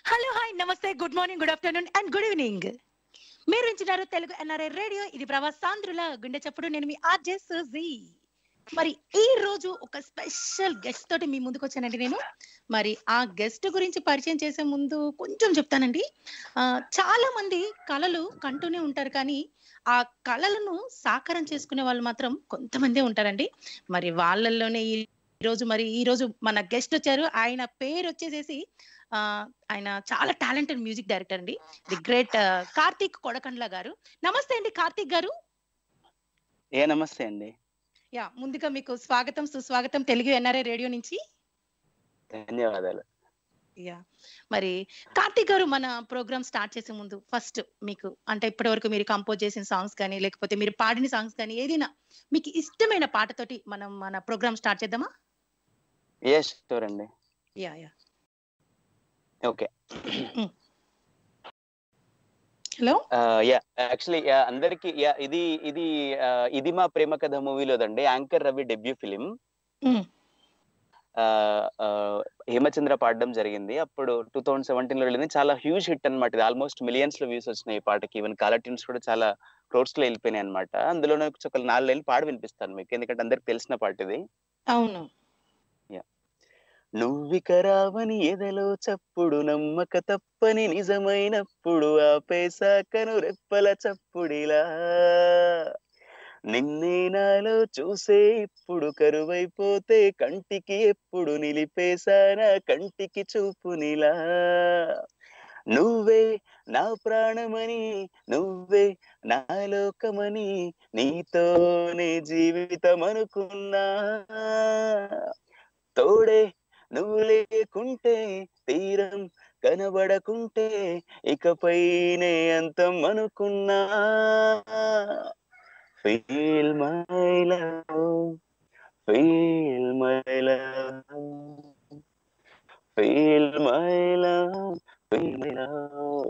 Hello hi నమస్తే good morning good afternoon and good evening మీరు వింటున్నారు తెలుగు ఎన్ఆర్ఐ రేడియో ఇది ప్రవాసాంధ్రుల గుండె చప్పుడు నేను మీ ఆర్జే సుజీ మరి ఈ రోజు ఒక స్పెషల్ గెస్ట్ తోటి మీ ముందుకు వచ్చానండి నేను మరి ఆ గెస్ట్ గురించి పరిచయం చేసే ముందు కొంచెం చెప్తానండి ఆ, చాలా మంది కళలు కంటూనే ఉంటారు కానీ ఆ కళలను సాకారం చేసుకునే వాళ్ళు మాత్రం కొంతమందే ఉంటారండి మరి వాళ్ళల్లోనే ఈ రోజు మరి ఈ రోజు మన గెస్ట్ వచ్చారు ఆయన పేరు వచ్చేసేసి ఆ, ఆయన చాలా టాలెంటెడ్ మ్యూజిక్ డైరెక్టర్ అండి ది గ్రేట్ కార్తీక్ కొడకండ్ల గారు నమస్తే అండి కార్తీక్ గారు ఏ నమస్తే అండి యా ముందుగా మీకు స్వాగతం సుస్వాగతం తెలుగు ఎన్ఆర్ఐ రేడియో నుంచి ధన్యవాదాలు యా మరి కార్తీక్ గారు మన ప్రోగ్రామ్ స్టార్ట్ చేసే ముందు ఫస్ట్ మీకు అంటే ఇప్పటి వరకు మీరు కంపోజ్ చేసిన సాంగ్స్ కానీ లేకపోతే మీరు పాడిన సాంగ్స్ కానీ ఏదైనా మీకు ఇష్టమైన పాటతోటి మనం మన ప్రోగ్రామ్ స్టార్ట్ చేద్దామా ఏ స్టోర్ అండి yeah yeah okay hello yeah actually అందరికి యా ఇది ఇది ఆ, ఇది మా ప్రేమ కథ మూవీలోదండి anchor Ravi debut film Hemachandra పాడడం జరిగింది అప్పుడు టూ థౌసండ్ సెవెంటీన్ లో వెళ్ళింది చాలా హ్యూజ్ హిట్ అనమాట ఇది ఆల్మోస్ట్ మిలియన్స్ లో వ్యూస్ వచ్చినాయి ఈ పాటకి ఈవెన్ కాలర్ ట్యూన్స్ కూడా చాలా క్రోడ్స్ లో వెళ్ళిపోయినాయి అనమాట అందులోనే ఒక నాలుగు లైన్లు పాడి వినిపిస్తాను మీకు ఎందుకంటే అందరికి తెలిసిన పాట ఇది అవును నువ్విక రావని ఎదలో చప్పుడు నమ్మక తప్పని నిజమైనప్పుడు ఆపేశాకను రెప్పల చప్పుడిలా నిన్నే నాలో చూసే ఇప్పుడు కరువైపోతే కంటికి ఎప్పుడు నిలిపేశానా కంటికి చూపునిలా నువ్వే నా ప్రాణమని నువ్వే నా లోకమని నీతోనే జీవితం అనుకున్నా తోడే నువ్వు లేకుంటే తీరం కనబడకుంటే ఇకపైనే అంతం అనుకున్నా feel my love feel my love feel my love feel my love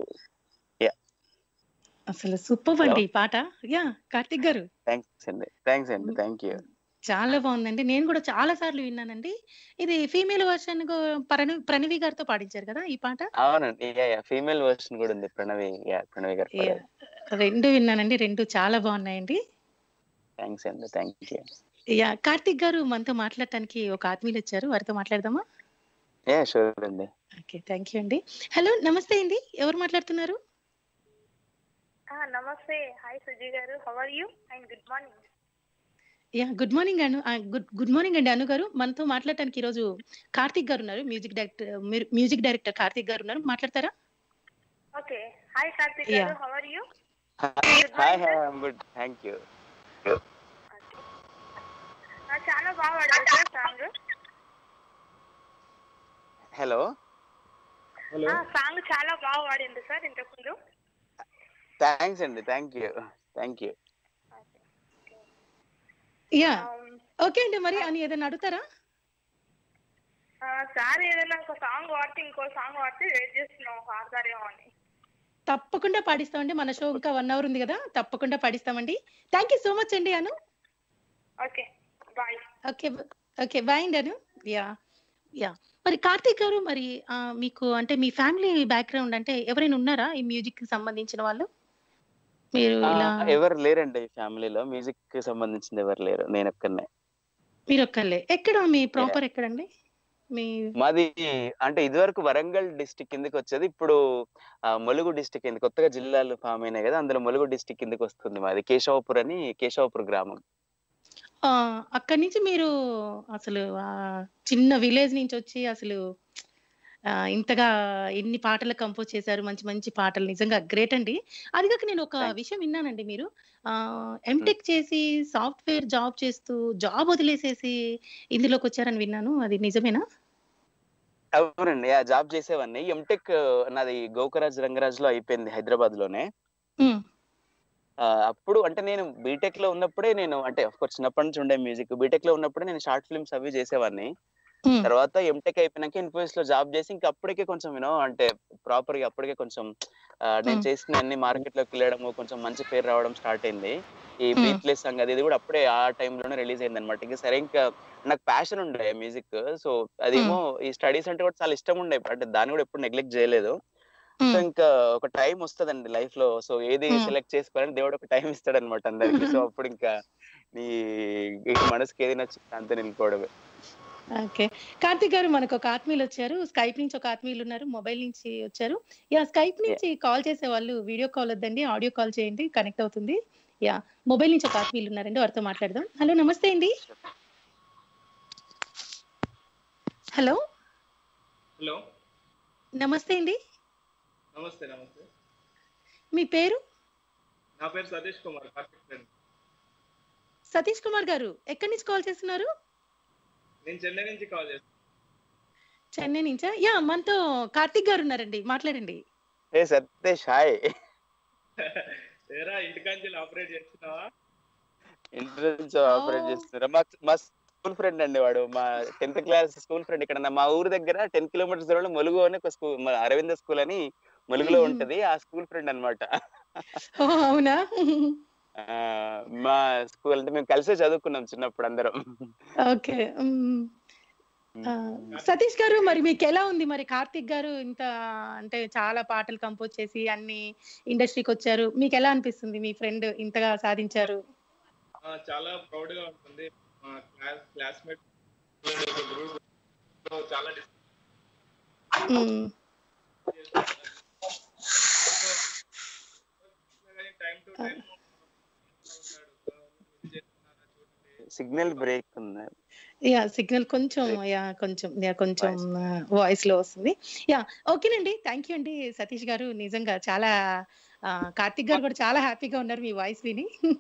అసలు సూపర్ అండి ఈ పాట యా కార్తిక్ గారు థ్యాంక్స్ అండి థ్యాంక్స్ అండి థ్యాంక్ యూ చాలా బాగుందండి నేను కూడా చాలా సార్లు విన్నానండి ఇది ఫీమేల్ వర్షన్ ప్రణవి ప్రణవి గారితో పాడించారు కదా ఈ పాట అవునండి యా యా ఫీమేల్ వర్షన్ కూడా ఉంది ప్రణవి యా ప్రణవి గారు Yeah. రెండు విన్నానండి రెండు చాలా బాగున్నాయండి థ్యాంక్స్ అండి థ్యాంక్ యూ యా కార్తిక్ గారు మనతో మాట్లాడటానికి ఒక ఆత్మీయులు వచ్చారు వారితో మాట్లాడదామా యా షూర్ అండి ఓకే థ్యాంక్ యూ అండి హలో నమస్తే అండి ఎవరు మాట్లాడుతున్నారు ఆ, నమస్తే hi Suji garu how are you and good morning yeah good morning Anu good good morning అండి అను గారు మనతో మాట్లాడటానికి ఈరోజు కార్తిక్ గారు ఉన్నారు music director music director Karthik గారు ఉన్నారు మాట్లాడతారా okay hi Karthik Yeah. Garu how are you hi hi I'm good thank you చాలా బాగా పాడారు సార్ సాంగ్ హలో సాంగ్ చాలా బాగా పాడింది సార్ ఇంతకుముందు థ్యాంక్స్ అండి thank you thank you yeah Um, okay అండి మరి అని ఏదైనా అడుగుతారా ఆ, సార్ ఏదైనా ఒక సాంగ్ పాడితే ఇంకో సాంగ్ పాడితే వెయిట్ చేస్తున్నాం పాడతారేమో అని తప్పకుండా పాడిస్తామండి మన షో ఇంకా వన్ అవర్ ఉంది కదా తప్పకుండా పాడిస్తామండి థ్యాంక్ యూ సో మచ్ అండి Anu okay bye okay okay bye అండి అను యా యా మరి కార్తీక్ గారు మరి ఆ, మీకు అంటే మీ ఫ్యామిలీ బ్యాక్గ్రౌండ్ అంటే ఎవరైనా ఉన్నారా ఈ మ్యూజిక్ కి సంబంధించిన వాళ్ళు మీరు ఇలా ఎవరు లేరండి ఈ ఫ్యామిలీలో మ్యూజిక్ కి సంబంధించింది ఎవరు లేరు నేను ఒక్కనే మీరు ఒక్కళ్ళే ఎక్కడ మీ ప్రాపర్ ఎక్కడండి మీ మాది అంటే ఇదివరకు వరంగల్ డిస్టిక్ కిందకి వచ్చేది ఇప్పుడు ఆ, ములుగు డిస్టిక్ కింద కొత్తగా జిల్లాలు ఫామ్ అయినాయి కదా అందులో ములుగు డిస్టిక్ కిందకి వస్తుంది మాది కేశవపూర్ అని కేశవపూర్ గ్రామం ఆ, అక్కడి నుంచి మీరు అసలు ఆ చిన్న విలేజ్ నుంచి వచ్చి అసలు ఆ, ఇంతగా ఎన్ని పాటలు కంపోజ్ చేశారు మంచి మంచి పాటలు నిజంగా గ్రేట్ అండి అది కాక నేను ఒక Thanks. విషయం విన్నానండి మీరు ఎంటెక్ చేసి సాఫ్ట్వేర్ జాబ్ చేస్తూ జాబ్ వదిలేసేసి ఇందులోకి వచ్చారని విన్నాను అది నిజమేనా అవునండి ఆ జాబ్ చేసేవాడిని ఎంటెక్ నాది గోకరాజ్ రంగరాజ్ లో అయిపోయింది హైదరాబాద్ లోనే ఉమ్, ఆ, అప్పుడు అంటే నేను బీటెక్ లో ఉన్నప్పుడే నేను అంటే of course చిన్నప్పటి నుంచి ఉండే మ్యూజిక్ బీటెక్ లో ఉన్నప్పుడే నేను షార్ట్ ఫిల్మ్స్ అవి చేసేవాడిని ఉమ్, తర్వాత ఎంటెక్ అయిపోయినాక ఇన్ఫోసిస్ లో జాబ్ చేసి ఇంకా అప్పటికే కొంచెం యూనో అంటే ప్రాపర్ గా అప్పటికే కొంచెం ఆ, నేను Hmm. చేసిన అన్ని మార్కెట్ లోకి వెళ్ళడము కొంచెం మంచి పేరు రావడం స్టార్ట్ అయింది ఈ Hmm. బ్రీత్లెస్ సాంగ్ అది ఇది కూడా అప్పుడే ఆ టైంలోనే రిలీజ్ అయింది అనమాట ఇంకా సరే ఇంకా నాకు ప్యాషన్ ఉండే మ్యూజిక్ సో అదేమో ఈ స్టడీస్ అంటే కూడా చాలా ఇష్టం ఉండే అంటే దాన్ని కూడా ఎప్పుడు నెగ్లెక్ట్ చేయలేదు ఉమ్, సో ఇంకా ఒక టైం వస్తదండి లైఫ్ లో సో ఏది Hmm. సెలెక్ట్ చేసుకోవాలని దేవుడు ఒక టైం ఇస్తాడు అనమాట అందరికి సో అప్పుడు ఇంకా నీ ఈ మనసుకి ఏది నచ్చింది అంతే నిలిపోవడమే ఓకే కార్తిక్ గారు మనకు ఒక ఆత్మీయులు వచ్చారు స్కైప్ నుంచి ఒక ఆత్మీయులు ఉన్నారు మొబైల్ నుంచి వచ్చారు యా స్కైప్ నుంచి కాల్ చేసే వాళ్ళు వీడియో కాల్ వద్దండి ఆడియో కాల్ చేయండి కనెక్ట్ అవుతుంది యా మొబైల్ నుంచి ఒక ఆత్మీయులు ఉన్నారండి వారితో మాట్లాడదాం హలో నమస్తే అండి హలో హలో నమస్తే అండి నమస్తే నమస్తే మీ పేరు నా పేరు సతీష్ కుమార్ కార్తిక్ ఫ్రెండ్ సతీష్ కుమార్ గారు ఎక్కడి నుంచి కాల్ చేస్తున్నారు నేను చెన్నై నుంచి కాల్ చేస్తాను చెన్నై నుంచా యా మనతో కార్తిక్ గారు ఉన్నారండి మాట్లాడండి ఏ సతీష్ హాయ్ ఏరా ఇంటికాంచి ఆపరేట్ చేస్తున్నావా ఇంటర్నెట్ ఆపరేట్ చేస్తున్నారా మా మా స్కూల్ ఫ్రెండ్ అండి వాడు మా టెన్త్ క్లాస్ స్కూల్ ఫ్రెండ్ ఇక్కడ నా- మా ఊరు దగ్గర టెన్ కిలోమీటర్స్ దూరంలో ములుగు అని ఒక స్కూల్ అరవింద స్కూల్ అని ములుగులో Mhm. ఉంటది ఆ స్కూల్ ఫ్రెండ్ అన్నమాట ఓ అవునా ఆ, మా స్కూల్ అంటే మేము కలిసే చదువుకున్నాం చిన్నప్పుడు అందరం ఓకే మ్మ్. ఆ, సతీష్ గారు మరి మీకు ఎలా ఉంది మరి కార్తిక్ గారు ఇంత అంటే చాలా పాటలు కంపోజ్ చేసి అన్ని ఇండస్ట్రీకి వచ్చారు మీకు ఎలా అనిపిస్తుంది మీ ఫ్రెండ్ ఇంతగా సాధించారు ఆ, చాలా ప్రౌడ్ గా ఉంటుంది మా క్లాస్ క్లాస్మేట్ గ్రూప్ చాలా మ్మ్. Time to time signal break ఉంది యా సిగ్నల్ కొంచెం యా కొంచెం యా కొంచెం వాయిస్ లో వస్తుంది యా ఓకేనండి థ్యాంక్ యూ అండి సతీష్ గారు నిజంగా చాలా ఆ, కార్తిక్ గారు కూడా చాలా హ్యాపీగా ఉన్నారు మీ వాయిస్ విని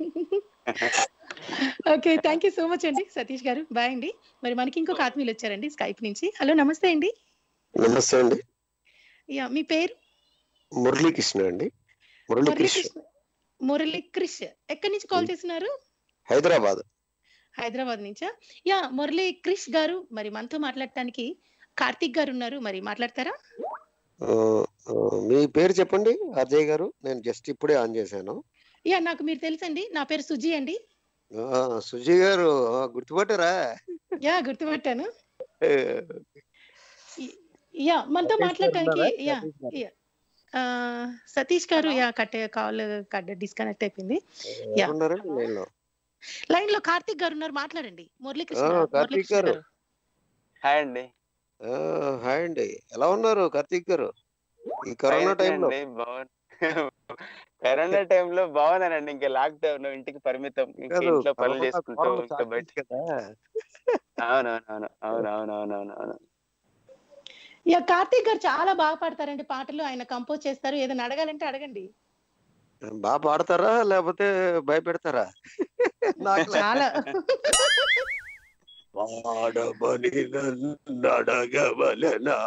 okay thank you so much అండి సతీష్ గారు బాయ్ అండి మరి మనకి ఇంకొక ఆత్మీయులు వచ్చారండి స్కైప్ నుంచి హలో నమస్తే అండి నమస్తే అండి యా మీ పేరు మురళీకృష్ణ అండి మురళీకృష్ణ మురళీకృష్ణ మురళీ క్రిష్ ఎక్కడి నుంచి కాల్ చేస్తున్నారు హైదరాబాద్ హైదరాబాద్ నుంచా యా మురళీ క్రిష్ గారు మరి మనతో మాట్లాడటానికి కార్తిక్ గారు ఉన్నారు మరి మాట్లాడతారా ఆ, ఆ, మీ పేరు చెప్పండి అజయ్ గారు నేను జస్ట్ ఇప్పుడే ఆన్ చేశాను యా నాకు మీరు తెలుసండి నా పేరు సుజీ అండి ఆ, సుజీ గారు ఆ, గుర్తుపట్టారా యా గుర్తుపట్టాను ఏ, యా మనతో సతీష్ గారు మాట్లాడటానికి ఉన్నారా? యా సతీష్ గారు. యా ఆ, సతీష్ గారు yeah cut call cut disconnect అయిపోయింది యా. ఎవరున్నారండి లైన్ లో లైన్ లో కార్తిక్ గారు ఉన్నారు మాట్లాడండి మురళీకృష్ణ ఆ, కార్తీక్ మురళీకృష్ణ గారు. గారు హాయ్ అండి ఆ, హాయ్ అండి ఎలా ఉన్నారు కార్తీక్ గారు ఈ కరోనా Fine టైంలో అండి, బాగున్నా కరోనా టైంలో బాగున్నానండి ఇంకా లాక్ డౌన్ ఇంటికి పరిమితం ఇంకా కాదు, ఇంట్లో పనులు కరోనా చేసుకుంటూ కాలం ఇంకా స్టార్ట్ బయట అయింది కదా అవునవునవును అవునవునవునవును యా కార్తిక్ గారు చాలా బాగా పాడతారండి పాటలు ఆయన కంపోజ్ చేస్తారు ఏదైనా అడగాలంటే అడగండి బాగా పాడతారా లేకపోతే భయపెడతారా నాకు చాలా పాడమని నన్ను అడగవలెనా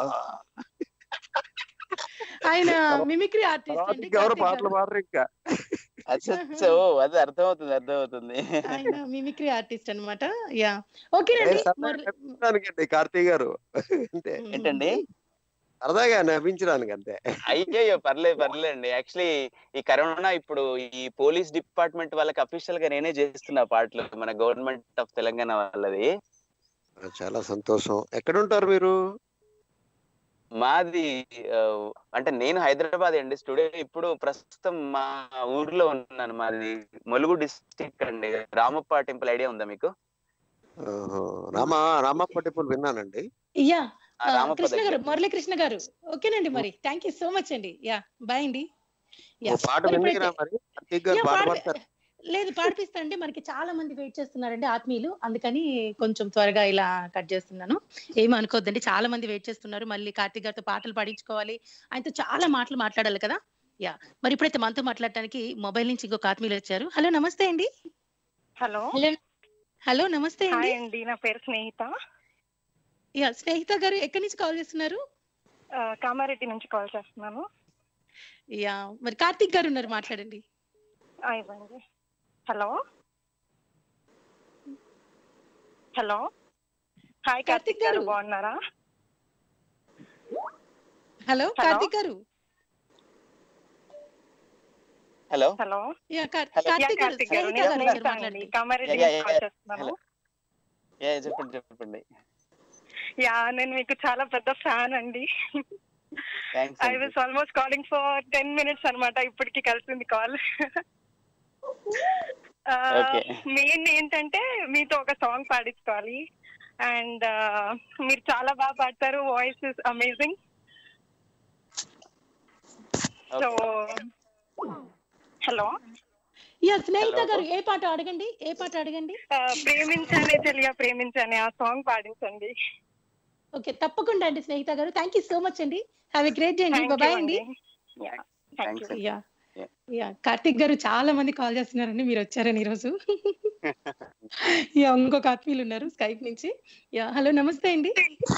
ఆయన మిమిక్రీ ఆర్టిస్ట్ తర్వాత అండి ఇంకెవరు కార్తీక్ పాటలు గారు. పాడరు ఇంకా అచ్చచ్చో అది అర్థమవుతుంది అర్థమవుతుంది ఆయన మిమిక్రీ ఆర్టిస్ట్ అన్నమాట యా ఓకేనండి ఏ సరదాగా మురళి- నవ్వించడానికండి కార్తీక్ గారు అంతే ఏంటండి సరదాగా నవ్వించడానికి అంతే అయ్యో పర్లేదు పర్లేదండి యాక్చువల్లీ ఈ కరోనా ఇప్పుడు ఈ పోలీస్ డిపార్ట్మెంట్ వాళ్ళకి అఫీషియల్ గా నేనే చేస్తున్నా పాటలు మన గవర్నమెంట్ ఆఫ్ తెలంగాణ వాళ్ళది ఆ, చాలా సంతోషం ఎక్కడ ఉంటారు మీరు మాది ఆ, అంటే నేను హైదరాబాద్ అండి స్టూడియో ఇప్పుడు ప్రస్తుతం మా ఊర్లో ఉన్నాను మాది ములుగు డిస్టిక్ అండి రామప్ప టెంపుల్ ఐడియా ఉందా మీకు ఆహా, రామ రామప్ప టెంపుల్ విన్నానండి యా ఆ ఆ, రామప్ప కృష్ణ గారు దగ్గర మురళీ కృష్ణ గారు ఓకేనండి మరి థ్యాంక్ యూ సో మచ్ అండి యా బాయ్ అండి యా ఓ పాట మరి విన్నీరా ఇప్పుడైతే- మరి కార్తీక్ గారు యా, పాట పాడి- పాడతారు లేదు పాడిపిస్తా అండి మనకి చాలా మంది వెయిట్ చేస్తున్నారండి ఆత్మీయులు అందుకని కొంచెం త్వరగా ఇలా కట్ చేస్తున్నాను ఏమి అనుకోవద్దండి చాలా మంది వెయిట్ చేస్తున్నారు మళ్ళీ కార్తీక్ గారితో పాటలు పాడించుకోవాలి ఆయనతో చాలా మాటలు మాట్లాడాలి కదా యా మరి ఇప్పుడైతే మనతో మాట్లాడటానికి మొబైల్ నుంచి ఇంకొక ఆత్మీయులు వచ్చారు హలో నమస్తే అండి హలో హలో హలో నమస్తే అండి హాయ్ అండి నా పేరు స్నేహిత యా స్నేహిత గారు ఎక్కడి నుంచి కాల్ చేస్తున్నారు ఆ, కామారెడ్డి నుంచి కాల్ చేస్తున్నాను యా మరి కార్తీక్ గారు ఉన్నారు మాట్లాడండి ఆ, ఇవ్వండి hello hello hi Karthik Karthik గారు గారు. బాగున్నారా హలో Hello. కార్తీక్ గారు హలో హలో యా కార్- Hello. యా కార్తీక్ గారు కార్తిక్ గారు స్నేహిత నేను గారు స్నేహిత ఉన్నారు అండి మాట్లాడండి కామారెడ్డి Yeah, నుంచి yeah, కాల్ yeah. చేస్తున్నాను Hello. ఏ చెప్పండి చెప్పండి యా నేను మీకు చాలా పెద్ద ఫ్యాన్ అండి thanks I was almost calling for ten minutes అన్నమాట ఇప్పటికి కలిసింది కాల్ Okay. మెయిన్ ఏంటంటే మీతో ఒక సాంగ్ పాడించుకోవాలి అండ్ మీరు చాలా బాగా పాడతారు voice is amazing so hello yeah Snehitha Hello. గారు ఏ పాట అడగండి ఏ పాట అడగండి ప్రేమించానే చెలియా ప్రేమించానే ఆ సాంగ్ పాడించండి ఓకే తప్పకుండా అండి స్నేహిత గారు థ్యాంక్ యూ సో మచ్ అండి హ్యావ్ ఎ గ్రేట్ డే అండి థ్యాంక్ బాయ్ యూ అండి అండి thank thanks you yeah Yeah. Yeah Karthik గారు చాలా మంది కాల్ చేస్తున్నారండి మీరు వచ్చారని ఈరోజు యా ఇంకొక ఆత్మీయులు ఉన్నారు స్కైప్ నుంచి యా హలో నమస్తే అండి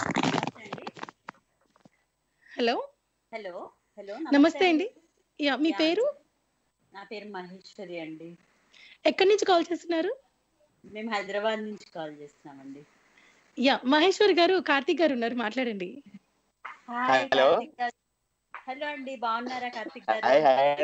హలో హలో హలో నమస్తే అండి యా మీ యా. పేరు నా పేరు మహేశ్వరి అండి ఎక్కడి నుంచి కాల్ చేస్తున్నారు మేము హైదరాబాద్ నుంచి కాల్ చేస్తున్నామండి యా మహేశ్వర్ గారు కార్తిక్ గారు ఉన్నారు మాట్లాడండి హాయ్ Hello. కార్తిక్ గారు. హలో అండి బాగున్నారా కార్తిక్ గారు హాయ్ హాయ్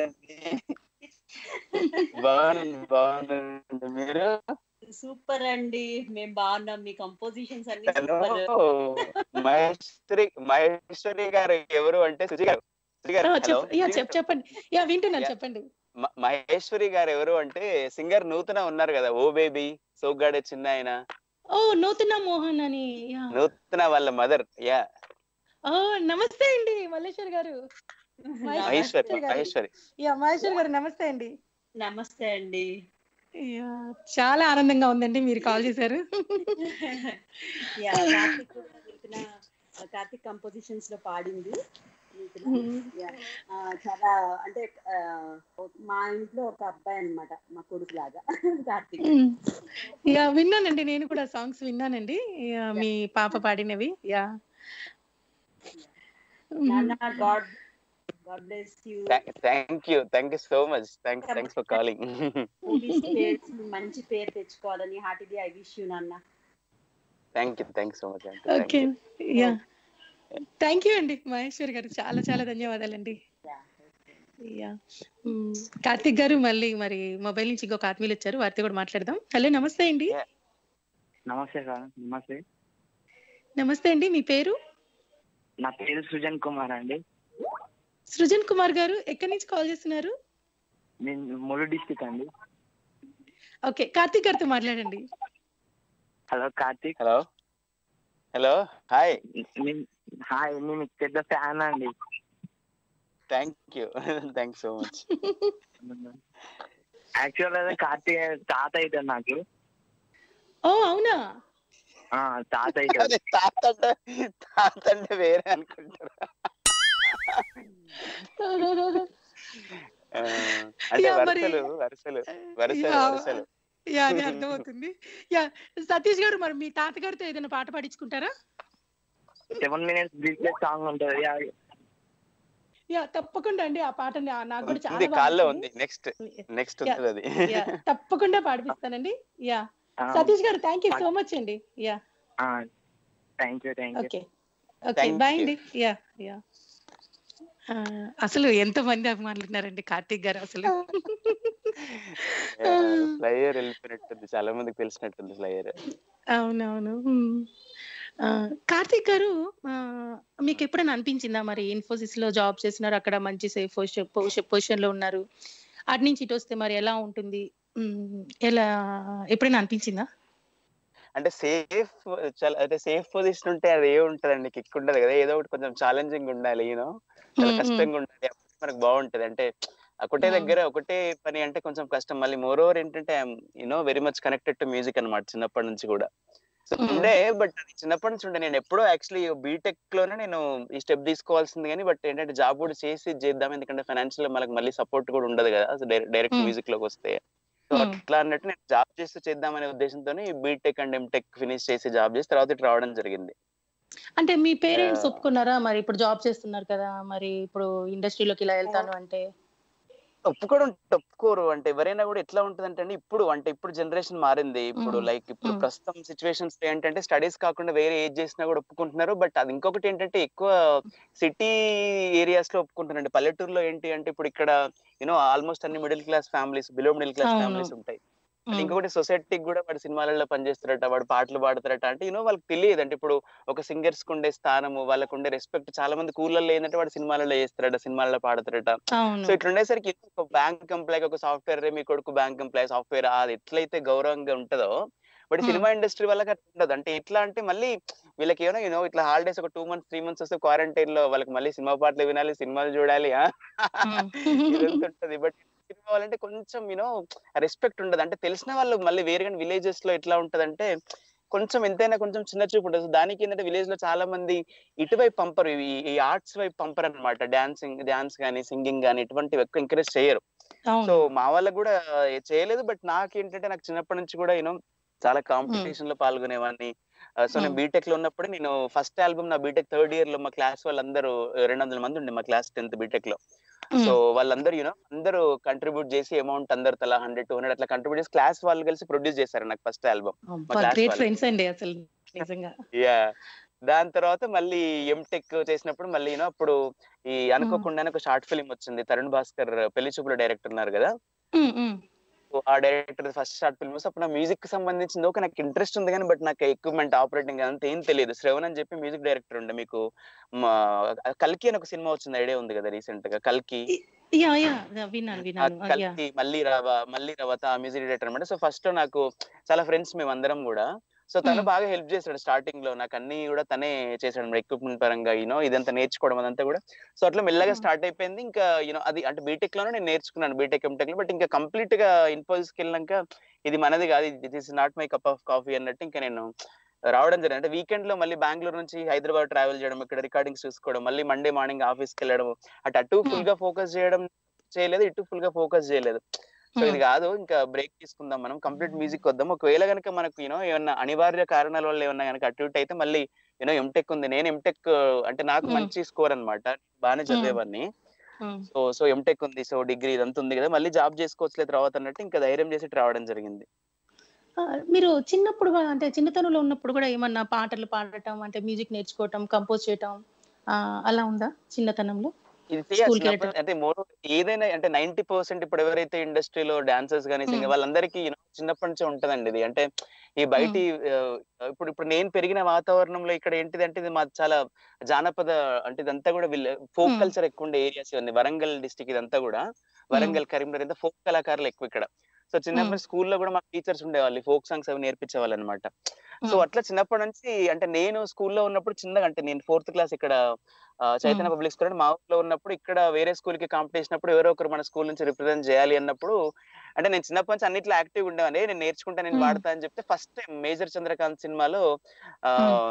బాగున్నాను బాగున్నాను మీరు సూపర్ అండి మేము బాగున్నాం మీ కంపోజిషన్స్ అన్ని హలో సూపర్ మహేశ్వరి మహేశ్వరి గారు ఎవరు అంటే సుజి గారు సుజి గారు ఆ, హలో చెప్ప యా చెప్ చెప్పండి యా వింటున్నాను Yeah. చెప్పండి మ- మహేశ్వరి గారు ఎవరు అంటే సింగర్ నూతన ఉన్నారు కదా ఓ బేబీ సోగ్గాడే చిన్న ఆయన ఓ నూతన మోహన్ అని యా నూతన వాళ్ళ మదర్ యా ఓ నమస్తే అండి మల్లేశ్వర్ గారు మహేశ్వరి గారు. మహేశ్వరి యా మహేశ్వర్ గారు నమస్తే అండి నమస్తే అండి యా చాలా ఆనందంగా ఉందండి మీరు కాల్ చేశారు యా కార్తిక్ కూడా నూతన కార్తిక్ కంపోజిషన్స్ లో పాడింది నూతన. Yeah. ఆ, చాలా అంటే ఆ, మా ఇంట్లో ఒక అబ్బాయి అన్నమాట మా కొడుకు లాగా కార్తిక్ ఉమ్. యా విన్నానండి నేను కూడా సాంగ్స్ విన్నానండి యా, మీ పాప పాడినవి యా ఉమ్. నాన్న god god bless you thank you thank you so much thanks thanks for calling movies పేర్స్ మంచి పేరు తెచ్చుకోవాలని హార్టీలీ ఐ విష్ యూ నాన్న thank you thank so much okay yeah thank you అండి మహేశ్వర్ గారు చాలా చాలా ధన్యవాదాలండి యా ఉమ్, కార్తిక్ గారు మళ్ళీ మరి మొబైల్ నుంచి ఇంకొక ఆత్మీయులు వచ్చారు వారితో కూడా మాట్లాడదాం హలో నమస్తే అండి నమస్తే సార్ నమస్తే నమస్తే అండి మీ పేరు నా పేరు సృజన్ కుమార్ అండి సృజన్ కుమార్ గారు ఎక్కడి నుంచి కాల్ చేస్తున్నారు నేను ములు డిస్టిక్ అండి ఓకే కార్తిక్ గారితో మాట్లాడండి hello Karthik hello hello hi నేను హాయ్ నేను మీకు పెద్ద ఫ్యాన్ అండి thank you thank so much actual గా కార్తీక్ తాత అవుతాడు నాకు ఓ అవునా ఆ, తాత అవుతాడు అదే తాత అంటే తాత అంటే వేరే అనుకుంటారు ఆ, అంటే యా, మరి- వరుసలు వరుసలు వరుసలు యా, వరుసలు యా అది అర్థమవుతుంది యా సతీష్ గారు మరి మీ తాతగారితో ఏదైనా పాట పాడించుకుంటారా సెవెన్ మినిట్స్ రీప్లే సాంగ్ ఉంటుంది యా, యా తప్పకుండా అండి ఆ పాట నా- నాకు కూడా చాలా ఉంది బాగా కాల్లో నచ్చింది. ఉంది నెక్స్ట్ నెక్స్ట్ యా, ఉంటుంది అది యా, తప్పకుండా పాడిపిస్తానండి యా ఆ, సతీష్ గారు థ్యాంక్ యూ సో మచ్ అండి యా ఆ, thank you thank you okay okay Thank bye you. అండి యా యా ఆ, అసలు ఎంత మంది అభిమానులు ఉన్నారండి కార్తీక్ గారు అసలు ఫ్లయర్ వెళ్ళిపోయినట్టుంది చాలా మందికి తెలిసినట్టుంది ఫ్లయర్ అవునవును ఉమ్. ఆ, కార్తీక్ గారు ఆ, మీకు ఎప్పుడైనా అనిపించిందా మరి ఇన్ఫోసిస్ లో జాబ్ చేస్తున్నారు అక్కడ మంచి సేఫ్ పొజిషన్ లో ఉన్నారు అటు నుంచి ఇటు వస్తే మరి ఎలా ఉంటుంది ఉమ్, ఎలా ఎప్పుడైనా అనిపించిందా అంటే సేఫ్ చాలా అంటే సేఫ్ పొజిషన్ ఉంటే అది ఏ ఉంటదండి కిక్ ఉండదు కదా ఏదో ఒకటి కొంచెం ఛాలెంజింగ్ ఉండాలి యూనో చాలా ఉమ్, ఉమ్. కష్టంగా ఉండాలి అప్పుడు మనకు బాగుంటది అంటే ఒకటే ఉమ్. దగ్గర ఒకటే పని అంటే కొంచెం కష్టం మళ్ళీ మోర్ ఓవర్ ఏంటంటే you know very much connected to music అన్నమాట చిన్నప్పటి నుంచి కూడా సో ఉమ్. ఉండే బట్ చిన్నప్పటి నుంచి ఉండే నేను ఎప్పుడో యాక్చువల్లీ బీటెక్ లోనే నేను ఈ స్టెప్ తీసుకోవాల్సింది కానీ బట్ ఏంటంటే జాబ్ కూడా చేసి చేద్దాం ఎందుకంటే ఫైనాన్షియల్ మనకు మళ్ళీ సపోర్ట్ కూడా ఉండదు కదా డైరెక్ట్ ఉమ్. మ్యూజిక్ లోకి వస్తే సో ఉమ్. అట్లా అన్నట్టు నేను జాబ్ చేస్తూ చేద్దామనే ఉద్దేశంతోనే బీటెక్ అండ్ ఎంటెక్ ఫినిష్ చేసి జాబ్ చేసి తర్వాత ఇటు రావడం జరిగింది అంటే మీ పేరెంట్స్ ఆ. ఒప్పుకున్నారా మరి ఇప్పుడు జాబ్ చేస్తున్నారు కదా మరి ఇప్పుడు ఇండస్ట్రీలోకి ఇలా వెళ్తాను అంటే ఒప్పుకోవడం ఒప్పుకోరు అంటే ఎవరైనా కూడా ఎట్లా ఉంటుంది అంటే ఇప్పుడు అంటే ఇప్పుడు జనరేషన్ మారింది ఇప్పుడు మ్మ్. లైక్ ఇప్పుడు మ్మ్. ప్రస్తుతం సిచ్యువేషన్స్ ఏంటంటే స్టడీస్ కాకుండా వేరే ఏజ్ చేసినా కూడా ఒప్పుకుంటున్నారు బట్ అది ఇంకొకటి ఏంటంటే ఎక్కువ సిటీ ఏరియాస్ లో ఒప్పుకుంటున్నారండి పల్లెటూరులో ఏంటి అంటే ఇప్పుడు ఇక్కడ యూనో ఆల్మోస్ట్ అన్ని middle class families below middle class అవును. ఫ్యామిలీస్ ఉంటాయి ఉమ్, ఇంకొకటి సొసైటీకి కూడా వాడు సినిమాలలో పనిచేస్తారట వాడు పాటలు పాడతారట అంటే యూనో వాళ్ళకి తెలియదు అంటే ఇప్పుడు ఒక సింగర్స్ కు ఉండే స్థానము వాళ్ళకు ఉండే రెస్పెక్ట్ చాలా మంది కూలల్లో ఏంటంటే వాడు సినిమాలలో చేస్తారట సినిమాలలో పాడతారట అవును సో ఇట్లా ఉండేసరికి ఒక బ్యాంక్ ఎంప్లాయ్ ఒక సాఫ్ట్వేర్ మీ కొడుకు బ్యాంక్ ఎంప్లాయ్ సాఫ్ట్వేర్ అది ఎట్లయితే గౌరవంగా ఉంటుందో బట్ Hmm. సినిమా ఇండస్ట్రీ వాళ్ళకి అట్లా ఉండదు అంటే ఎట్లా అంటే మళ్ళీ వీళ్ళకి ఏమో యూనో ఇట్లా హాలిడేస్ ఒక టూ మంత్స్ త్రీ మంత్స్ వస్తే క్వారంటైన్ లో వాళ్ళకి మళ్ళీ సినిమా పాటలు వినాలి సినిమాలు చూడాలి ఆ? ఇదంతా ఉంటది బట్ సినిమా వాళ్ళంటే కొంచెం యూనో రెస్పెక్ట్ ఉండదు అంటే తెలిసిన వాళ్ళు మళ్ళీ వేరే కానీ విలేజెస్ లో ఎట్లా ఉంటదంటే కొంచెం ఎంతైనా కొంచెం చిన్న చూపు ఉంటుంది సో దానికి ఏంటంటే విలేజ్ లో చాలా మంది ఇటువైపు పంపరు ఈ- ఈ ఆర్ట్స్ వైపు పంపరు అనమాట డాన్సింగ్ డాన్స్ కానీ సింగింగ్ కానీ ఇటువంటివి ఎక్కువ ఎంకరేజ్ చేయరు సో అవును మా వాళ్ళకు కూడా చేయలేదు బట్ నాకేంటంటే నాకు చిన్నప్పటి నుంచి కూడా యూనో చాలా కాంపిటీషన్ లో పాల్గొనేవాడిని సో నేను Hmm. బీటెక్ లో ఉన్నప్పుడు నేను ఫస్ట్ ఆల్బమ్ నా బీటెక్ థర్డ్ ఇయర్ లో మా క్లాస్ వాళ్ళందరూ రెండు వందల మంది ఉండే మా క్లాస్ టెన్త్ బీటెక్ లో సో వాళ్ళందరూ యూనో అందరూ కంట్రిబ్యూట్ చేసి అమౌంట్ అందరు తలా హండ్రెడ్ టూ హండ్రెడ్ అట్లా కంట్రిబ్యూట్ చేసి క్లాస్ వాళ్ళు కలిసి ప్రొడ్యూస్ చేశారు నాకు ఫస్ట్ ఆల్బమ్ class గ్రేట్ వాళ్ళు. ఫ్రెండ్స్ అండి అసలు నిజంగా యా దాని తర్వాత మళ్ళీ ఎంటెక్ చేసినప్పుడు మళ్ళీ యూనో అప్పుడు ఈ అనుకోకుండానే ఒక షార్ట్ ఫిలిం వచ్చింది తరుణ్ భాస్కర్ పెళ్లి చూపుల డైరెక్టర్ ఉన్నారు కదా ఉమ్, ఉమ్, సో ఆ డైరెక్టర్ ఫస్ట్ షార్ట్ ఫిల్మ్ అప్పుడు నా మ్యూజిక్ కి సంబంధించింది ఓకే నాకు ఇంట్రెస్ట్ ఉంది కానీ బట్ నాకు ఎక్విప్మెంట్ ఆపరేటింగ్ అంతా ఏం తెలియదు శ్రవణ్ అని చెప్పి మ్యూజిక్ డైరెక్టర్ ఉండే మీకు మా కల్కి అని ఒక సినిమా వచ్చింది ఐడియా ఉంది కదా రీసెంట్ గా కల్కి యా యా విన్నాను ఆ విన్నాను యా కల్కి మళ్ళీ రావా మళ్ళీ రావత ఆ మ్యూజిక్ డైరెక్టర్ అనమాట సో ఫస్ట్ నాకు చాలా ఫ్రెండ్స్ మేము అందరం కూడా సో తను Hmm. బాగా హెల్ప్ చేశాడు స్టార్టింగ్ లో నాకు అన్ని కూడా తనే చేశాడు ఎక్విప్మెంట్ పరంగా యూనో ఇదంతా నేర్చుకోవడం అదంతా కూడా సో అట్లా మెల్లగా Hmm. స్టార్ట్ అయిపోయింది ఇంకా యూనో అది అంటే బీటెక్ లోనే నేను నేర్చుకున్నాను బీటెక్ ఎంటెక్ లో బట్ ఇంకా కంప్లీట్ గా ఇన్ఫోసిస్ కి వెళ్ళాక ఇది మనది కాదు ఇది is not my cup of coffee అన్నట్టు ఇంకా నేను రావడం జరిగింది అంటే వీకెండ్ లో మళ్ళీ బెంగళూరు నుంచి హైదరాబాద్ ట్రావెల్ చేయడం ఇక్కడ రికార్డింగ్స్ చూసుకోవడం మళ్ళీ మండే మార్నింగ్ ఆఫీస్ కి వెళ్ళడం అటు అటు Hmm. ఫుల్ గా ఫోకస్ చేయడం చేయలేదు ఇటు ఫుల్ గా ఫోకస్ చేయలేదు సో ఇది కాదు ఇంకా బ్రేక్ తీసుకుందాం మనం కంప్లీట్ మ్యూజిక్ వద్దాం ఒకవేళ కనుక మనకు యూనో ఏమన్నా అనివార్య కారణాల వల్ల ఏమన్నా కనుక అటు ఇటు అయితే మళ్ళీ యూనో ఎంటెక్ ఉంది నేను ఎంటెక్ అంటే నాకు Hmm. మంచి స్కోర్ అన్నమాట బాగానే చదివేవాడిని ఉమ్. సో సో ఎంటెక్ ఉంది సో డిగ్రీ ఇదంతా ఉంది కదా మళ్ళీ జాబ్ చేసుకోవచ్చులే తర్వాత అన్నట్టు ఇంకా ధైర్యం చేసి ఇటు రావడం జరిగింది ఆ, మీరు చిన్నప్పుడు కూడా అంటే చిన్నతనంలో ఉన్నప్పుడు కూడా ఏమన్నా పాటలు పాడటం అంటే మ్యూజిక్ నేర్చుకోవటం కంపోజ్ చేయటం ఆ, అలా ఉందా చిన్నతనంలో ఇది School కి చేయాల్సిన వెళ్ళటం. అంటే మోర్ ఏదైనా అంటే నైన్టీ పర్సెంట్ ఇప్పుడు ఎవరైతే ఇండస్ట్రీలో డాన్సర్స్ కానీ సింగర్ Hmm. వాళ్ళందరికీ యూనో చిన్నప్పటి నుంచే ఉంటదండి ఇది అంటే ఈ బయటి ఆ, ఇప్పుడు ఇప్పుడు నేను పెరిగిన వాతావరణంలో ఇక్కడ ఏంటిది అంటే ఇది మా చాలా జానపద అంటే ఇదంతా కూడా వీళ్ళ ఫోక్ Hmm. కల్చర్ ఎక్కువ ఉండే ఏరియాస్ ఇవన్నీ వరంగల్ డిస్టిక్ ఇదంతా కూడా వరంగల్ కరీంనగర్ ఇంత ఫోక్ కళాకారులు ఎక్కువ ఇక్కడ సో చిన్నప్పుడు స్కూల్లో కూడా మా టీచర్స్ ఉండేవాళ్ళు ఫోక్ సాంగ్స్ అవి నేర్పించే వాళ్ళు అనమాట సో Hmm. అట్లా చిన్నప్పటి నుంచి అంటే నేను స్కూల్లో ఉన్నప్పుడు చిన్నగా అంటే నేను ఫోర్త్ క్లాస్ ఇక్కడ ఆ, చైతన్య పబ్లిక్ స్కూల్ అంటే మా ఊర్లో ఉన్నప్పుడు ఇక్కడ వేరే స్కూల్ కి కాంపిటీషన్ అప్పుడు ఎవరో ఒకరు మన స్కూల్ నుంచి రిప్రజెంట్ చేయాలి అన్నప్పుడు అంటే నేను చిన్నప్పటి నుంచి అన్నిట్లో యాక్టివ్ ఉండేవాడిని నేను నేర్చుకుంటా నేను Hmm. వాడతా అని చెప్తే ఫస్ట్ టైం మేజర్ చంద్రకాంత్ సినిమాలో ఆ,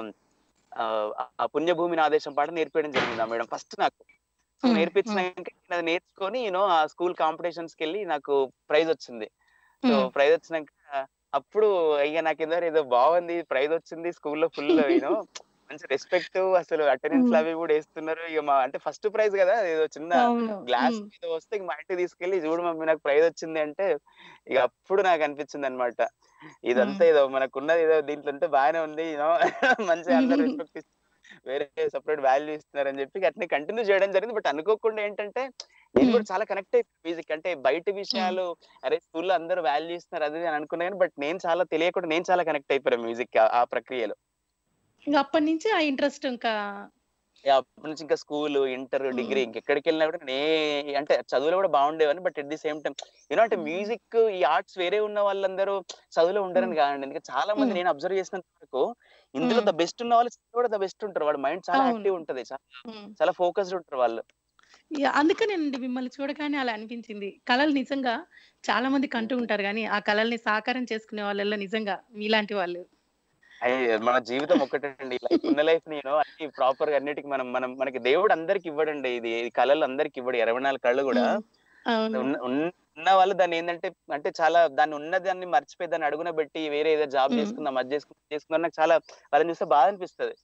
ఆ, ఆ పుణ్యభూమి ఆదేశం పాట నేర్పించడం జరిగింది ఆ మేడం ఫస్ట్ నాకు సో Hmm. నేర్పించినాక నేను అది నేర్చుకొని యూనో ఆ స్కూల్ కాంపిటీషన్స్ కి వెళ్ళి నాకు ప్రైజ్ వచ్చింది సో Hmm. ప్రైజ్ వచ్చినాక అప్పుడు అయ్యా నాకు ఏదో ఏదో బాగుంది ప్రైజ్ వచ్చింది స్కూల్లో ఫుల్ యూనో మంచి రెస్పెక్ట్ అసలు అటెండెన్స్ Hmm. అవి కూడా వేస్తున్నారు ఇక మా అంటే ఫస్ట్ ప్రైజ్ కదా ఏదో చిన్న అవును గ్లాస్ ఉమ్. మీద వస్తే ఇక మా ఇంటికి తీసుకెళ్లి చూడు మమ్మీ నాకు ప్రైజ్ వచ్చింది అంటే ఇక అప్పుడు నాకు అనిపించింది అనమాట ఇదంతా ఏదో మనకున్నది ఏదో దీంట్లో ఉంటే బాగానే ఉంది యూనో మంచిగా అందరు రెస్పెక్ట్ ఇస్తున్నారు వేరే సపరేట్ వాల్యూ ఇస్తున్నారు అని చెప్పి అట్నే కంటిన్యూ చేయడం జరిగింది బట్ అనుకోకుండా ఏంటంటే నేను కూడా చాలా కనెక్ట్ అయిపోయి మ్యూజిక్ అంటే బయట విషయాలు అరే స్కూల్లో అందరూ వాల్యూ ఇస్తున్నారు అది ఇది అని అనుకున్నా కానీ బట్ నేను చాలా తెలియకుండా నేను చాలా కనెక్ట్ అయిపోయాను మ్యూజిక్ ఆ ప్రక్రియలో ఇంకా అప్పటి నుంచి ఆ ఇంట్రెస్ట్ ఇంకా ఇక అప్పటి నుంచి ఇంకా స్కూల్ ఇంటర్ డిగ్రీ ఇంకెక్కడికి వెళ్ళినా కూడా నే అంటే చదువులో కూడా బాగుండేవని but at the same time you know అంటే మ్యూజిక్ ఈ ఆర్ట్స్ వేరే ఉన్న వాళ్ళందరూ చదువులో ఉండరని కాదండి ఎందుకంటే చాలా మంది Hmm. నేను అబ్జర్వ్ చేసినంత వరకు ఇందులో Hmm. ద బెస్ట్ ఉన్న వాళ్ళు చదువు కూడా ద బెస్ట్ ఉంటారు వాడు మైండ్ చాలా అవును. యాక్టివ్ ఉంటది చాలా ఉమ్. చాలా ఫోకస్డ్ ఉంటారు వాళ్ళు యా, అందుకనేనండి మిమ్మల్ని చూడగానే అలా అనిపించింది కళలు నిజంగా చాలా మంది కంటూ ఉంటారు కానీ ఆ కళల్ని సాకారం చేసుకునే వాళ్ళల్లో నిజంగా మీలాంటి వాళ్ళు అయ్యి మన జీవితం ఒక్కటండి లైఫ్ ఉన్న లైఫ్ నేను అన్ని ప్రాపర్ గా అన్నిటికి మనం మనం మనకి దేవుడు అందరికి ఇవ్వడండి ఇది ఈ కళలు అందరికి ఇవ్వడు ఇరవై నాలుగు కళ్ళు కూడా ఉమ్. అవును ఉన్న- ఉన్న ఉన్న వాళ్ళు దాన్ని ఏంటంటే అంటే చాలా దాన్ని ఉన్న దాన్ని మర్చిపోయి దాన్ని అడుగున పెట్టి వేరే ఏదో జాబ్ మ్మ్. చేసుకుందాం అది చేసుకుందాం ఇది చేసుకుందాం నాకు చాలా వాళ్ళని చూస్తే బాధ అనిపిస్తుంది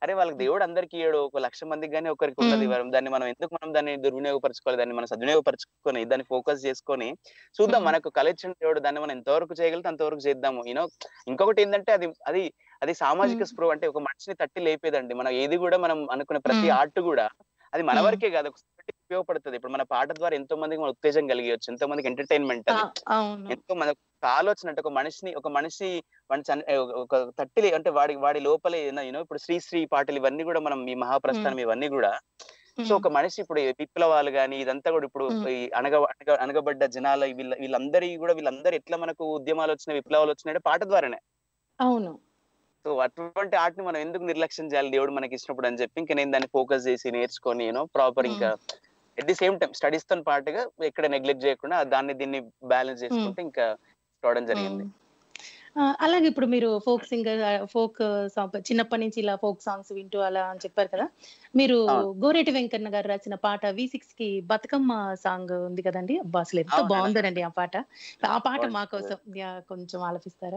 అరే వాళ్ళకి దేవుడు అందరికి ఇయ్యడు ఒక లక్ష మందికి కానీ ఒకరికి ఉన్నది మ్మ్. వరం దాన్ని మనం ఎందుకు మనం దాన్ని దుర్వినియోగపరచుకోవాలి దాన్ని మనం సద్వినియోగపరచుకొని దాన్ని ఫోకస్ చేసుకొని చూద్దాం మ్మ్. మనకు కలెక్షన్ దేవుడు దాన్ని మనం ఎంతవరకు చేయగలిగితే అంతవరకు చేద్దాము యూనో ఇంకొకటి ఏంటంటే అది అది అది సామాజిక మ్మ్. స్పృహ అంటే ఒక మనిషిని తట్టి లేపేదండి మనం ఏది కూడా మనం అనుకునే ప్రతి మ్మ్. ఆర్ట్ కూడా అది మన మ్మ్. వరకే కాదు ఒక society కి ఉపయోగపడుతుంది ఇప్పుడు మన పాట ద్వారా ఎంతో మందికి మన ఉత్తేజం కలిగవచ్చు ఎంతో మందికి ఎంటర్టైన్మెంట్ ఆ, అది అవును ఎంతో మన ఒక ఆలోచన అంటే ఒక మనిషిని ఒక మనిషి వాడిని చని- ఒక- ఒక తట్టిలి అంటే వాడి వాడి లోపలే యూనో ఇప్పుడు శ్రీ శ్రీ పాటలు ఇవన్నీ కూడా మనం ఈ మహాప్రస్థానం ఇవన్నీ కూడా సో మ్మ్. ఒక మనిషి ఇప్పుడు ఈ విప్లవాలు గాని ఇదంతా కూడా ఇప్పుడు మ్మ్. ఈ అనగ అనగ- అనగబడ్డ జనాల వీళ్ళ వీళ్ళందరి కూడా వీళ్ళందరూ ఎట్లా మనకు ఉద్యమాలు వచ్చినాయి విప్లవాలు వచ్చినాయి పాట ద్వారానే అవును సో అటువంటి ఆర్ట్ ని మనం ఎందుకు నిర్లక్ష్యం చేయాలి దేవుడు మనకి ఇచ్చినప్పుడు అని చెప్పి ఇంకా నేను దాన్ని ఫోకస్ చేసి నేర్చుకొని యూనో ప్రాపర్ ఇంకా at the same time studies తో పాటుగా ఎక్కడ నెగ్లెక్ట్ చేయకుండా దాన్ని దీన్ని బ్యాలెన్స్ చేసుకుంటే ఇంకా రావడం జరిగింది మ్మ్. ఆ, అలాగే ఇప్పుడు మీరు ఫోక్ సింగర్ ఫోక్ సాంగ్ చిన్నప్పటి నుంచి ఇలా ఫోక్ సాంగ్స్ వింటూ అలా అని చెప్పారు కదా మీరు అవును. గోరేటి వెంకన్న గారు రాసిన పాట వి సిక్స్ కి బతుకమ్మ సాంగ్ ఉంది కదండి అబ్బా అసలు ఎంత అవునండి. బాగుందనండి ఆ పాట ఆ పాట బాగుంది. మా కోసం యా, కొంచెం ఆలపిస్తారా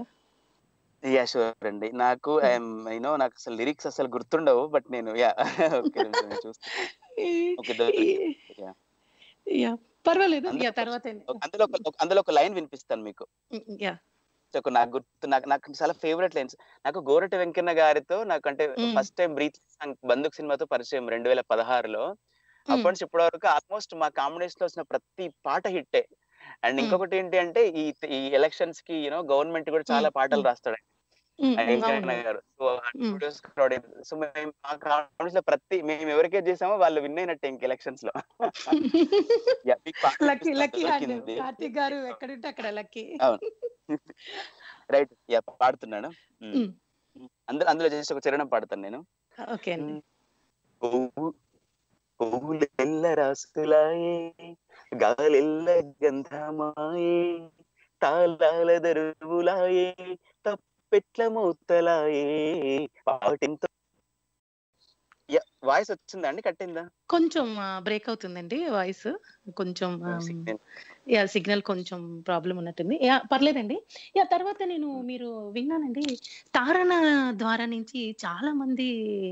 యా షూర్ అండి నాకు యూనో నాకు అసలు లిరిక్స్ అసలు గుర్తుండవు బట్ నేను యా ఓకే చూస్తాను ఓకే Yeah. యా పర్వాలేదు అందులో యా ఒక- తర్వాత ఒక- అందులో ఒక ఒక- అందులో ఒక లైన్ వినిపిస్తాను మీకు యా సో ఒక నాకు గుర్తు నాకు నాకు చాలా ఫేవరెట్ లైన్స్ నాకు గోరటి వెంకన్న గారితో నాకు అంటే మ్మ్. First time breath song Bandook సినిమాతో పరిచయం రెండు వేల పదహారులో అప్పటి నుంచి ఇప్పటి వరకు ఆల్మోస్ట్ మా కాంబినేషన్ లో వచ్చిన ప్రతి పాట హిట్టే అండ్ మ్మ్. ఇంకొకటి ఏంటి అంటే ఈ ఈ ఎలక్షన్స్ కి యూనో గవర్నమెంట్ కూడా చాలా మ్మ్. పాటలు మ్మ్. రాస్తాడు మ్మ్, ఆ మ్మ్, వెంకన్న అవును గారు సో మ్మ్. స్టూడియోస్ క్రౌడ్ సో మేము మా కాంబినేషన్ లో ప్రతి మేము ఎవరికే చేసామో వాళ్ళు విన్ అయినట్టే ఇంక ఎలక్షన్స్ లో Yeah, మీకు పాట లక్కీ వినిపిస్తాను, లక్కీ హ్యాండ్ దొరికింది. కార్తీక్ గారు ఎక్కడుంటే అక్కడ లక్కీ అవును రైట్ యా పాడుతున్నాను మ్మ్. మ్మ్. అందులో అందులో చేసి ఒక చరణం పాడతాను నేను ఓకే అండి పువ్వు పువ్వులెల్ల రాసులాయే గాలెల్ల గంధమాయే తాళాల దరువులాయే తప్పెట్ల మూతలాయే పాటింతో వాయిస్ వచ్చిందా అండి కట్టిందా కొంచెం బ్రేక్ అవుతుందండి వాయిస్ కొంచెం Signal. యా సిగ్నల్ కొంచెం ప్రాబ్లం ఉన్నట్టుంది యా పర్లేదండి యా తర్వాత నేను మీరు విన్నానండి తారణ ద్వారా నుంచి చాలా మంది